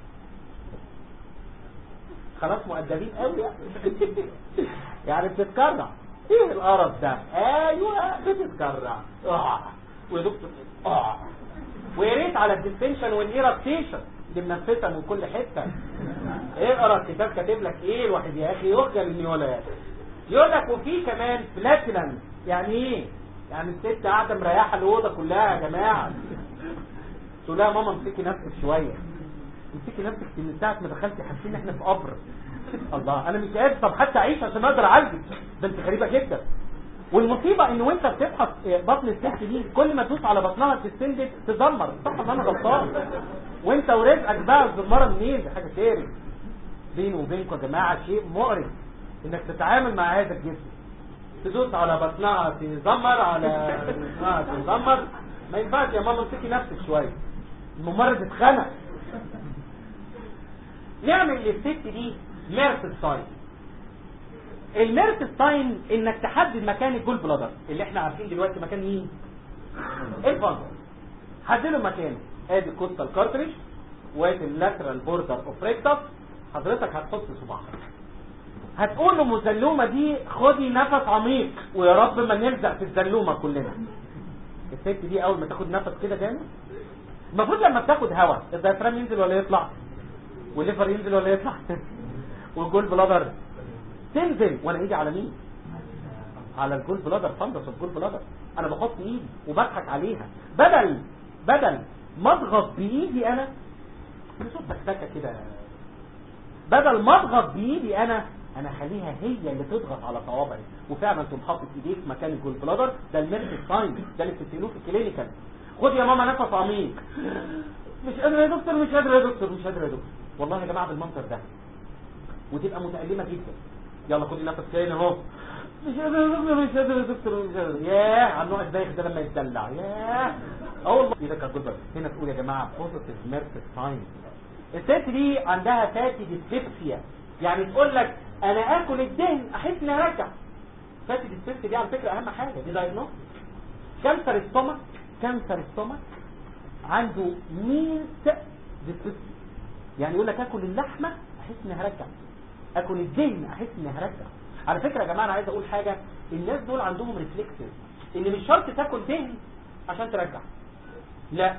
خلاص مؤدبين قوي يعني يعني بتتكرع ايه القرف ده ايوه بتتكرع اه ويا دكتور اه ويا ريت على الديستنشن والايركتيشن دي منفسه من كل حته اقرا الكتاب كاتب لك ايه الواحد يا اخي يخجل انه يقول لك يقول لك وفي كمان بلاتينم يعني ايه يعني الست قاعده مريحه الاوضه كلها يا جماعه تقول لها ماما امسكي نفسك شويه امسكي نفسك من ساعه ما دخلتي حاسين ان احنا في قبر الله انا مش قادر طب حتى اعيش عشان اقدر اعالجك ده انت غريبه جدا والمصيبه ان وانت بتفحص بطن الست دي كل ما تدوس على بطنها تستندد تدمر صح ان انا غلطان وانت ورزقك بقى الزماره منين دي حاجه كارثه بيني وبينكم يا جماعه شيء مقرف انك تتعامل مع هذا الجسم تدوس على بطنها تزمر على بطنها تزمر ما ينفعش يا ماما امسكي نفسك شويه الممرض اتخنق نعمل للست دي ميرس سايد الميرتستاين انك تحدد مكان الجول بلادر اللي احنا عارفين دلوقتي مكان مين الفندس حددوا مكانه ادي كوستال كارتريج وادي اللاترال بوردر اوف ريكتس حضرتك هتحط صباعك هتقول له مزلومه دي خدي نفس عميق ويا رب ما نلزق في الزلومه كلنا الست دي اول ما تاخد نفس كده جامد المفروض لما بتاخد هواء الدايفرام ينزل ولا يطلع والليفر ينزل ولا يطلع والجول بلادر تنزل وانا ايدي على مين على الجول بلادر فندس الجول بلادر انا بحط ايدي وبضحك عليها بدل بدل ما اضغط بايدي انا صوت تكتكه كده بدل ما اضغط بايدي انا انا اخليها هي اللي تضغط على صوابعي وفعلا تقوم حاطط ايديك مكان الجول بلادر ده الميرت ساين ده اللي بتسالوه في الكلينيكال خد يا ماما نفس عميق مش قادر يا دكتور مش قادر يا دكتور مش قادر يا دكتور والله يا جماعه بالمنظر ده وتبقى متألمة جدا يلا خدي نفس تاني اهو مش قادر يا دكتور مش قادر يا دكتور مش قادر ياه على النوع البايخ ده لما يتدلع ياه اه والله ايدك يا دكتور هنا تقول يا جماعه بوزيتيف ميرت ساين الست دي عندها فاتي ديسبيبسيا يعني تقول لك انا اكل الدهن احس اني ارجع فاتي ديسبيبسيا دي على فكره اهم حاجه دي دايجنوز كانسر الستومك كانسر الستومك عنده ميت ديسبيبسيا يعني يقول لك اكل اللحمه احس اني هرجع اكل الدهن احس اني هرجع على فكره يا جماعه انا عايز اقول حاجه الناس دول عندهم ريفلكسز ان مش شرط تاكل دهن عشان ترجع لا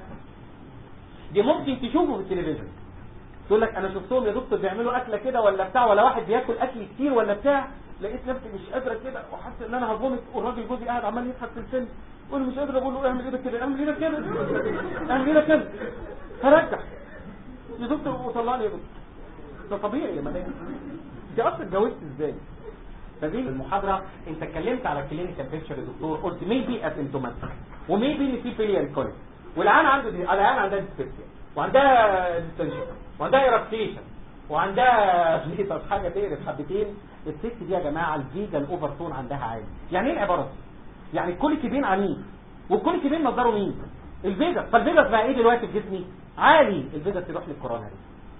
دي ممكن تشوفه في التلفزيون تقول لك انا شفتهم يا دكتور بيعملوا اكله كده ولا بتاع ولا واحد بياكل اكل كتير ولا بتاع لقيت نفسي مش قادره كده وحاسس ان انا هفومت والراجل جوزي قاعد عمال يضحك في الفيلم يقول لي مش قادر اقول له اعمل ايدك كده اعمل ايدك كده اعمل ايدك كده هرجع يا دكتور وطلعني يا دكتور ده طبيعي يا مدام انت اصلا اتجوزت ازاي فدي المحاضرة انت اتكلمت على كلينيكال بيكتشر يا دكتور قلت ميبي اسيمتوماتيك وميبي ان في فيليال كوليك والعيان عنده دي العيان عندها ديسبيبسيا وعندها ديستنشن وعندها ايرابتيشن وعندها ليتس حاجه تقرف حبتين الست دي يا جماعه الفيجا الاوفر تون عندها عالي يعني ايه العباره دي؟ يعني الكوليكيبين عنيف والكوليكيبين مصدره مين الفيجا فالفيجا بقى ايه دلوقتي في جسمي عالي الفيجا تروح للكوروناري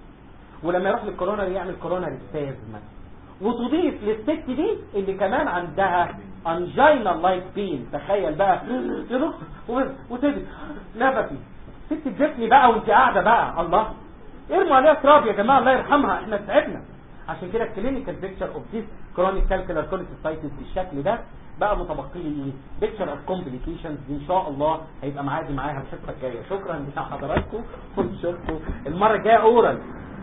ولما يروح للكوروناري يعمل كوروناري سبازم وتضيف للست دي اللي كمان عندها انجينا لايك بين تخيل بقى يا دكتور وتدي نفسي ست جسمي بقى وانت قاعده بقى الله ارموا عليها تراب يا جماعه الله يرحمها احنا تعبنا عشان كده الكلينيكال بيكتشر اوف ذيس كرونيك كالكولار كوليسيستايتس بالشكل ده بقى متبقي لي ايه بيكتشر اوف كومبليكيشنز ان شاء الله هيبقى معادي معاها الحصه الجايه شكرا لحضراتكم ونشوفكم المره الجايه اورال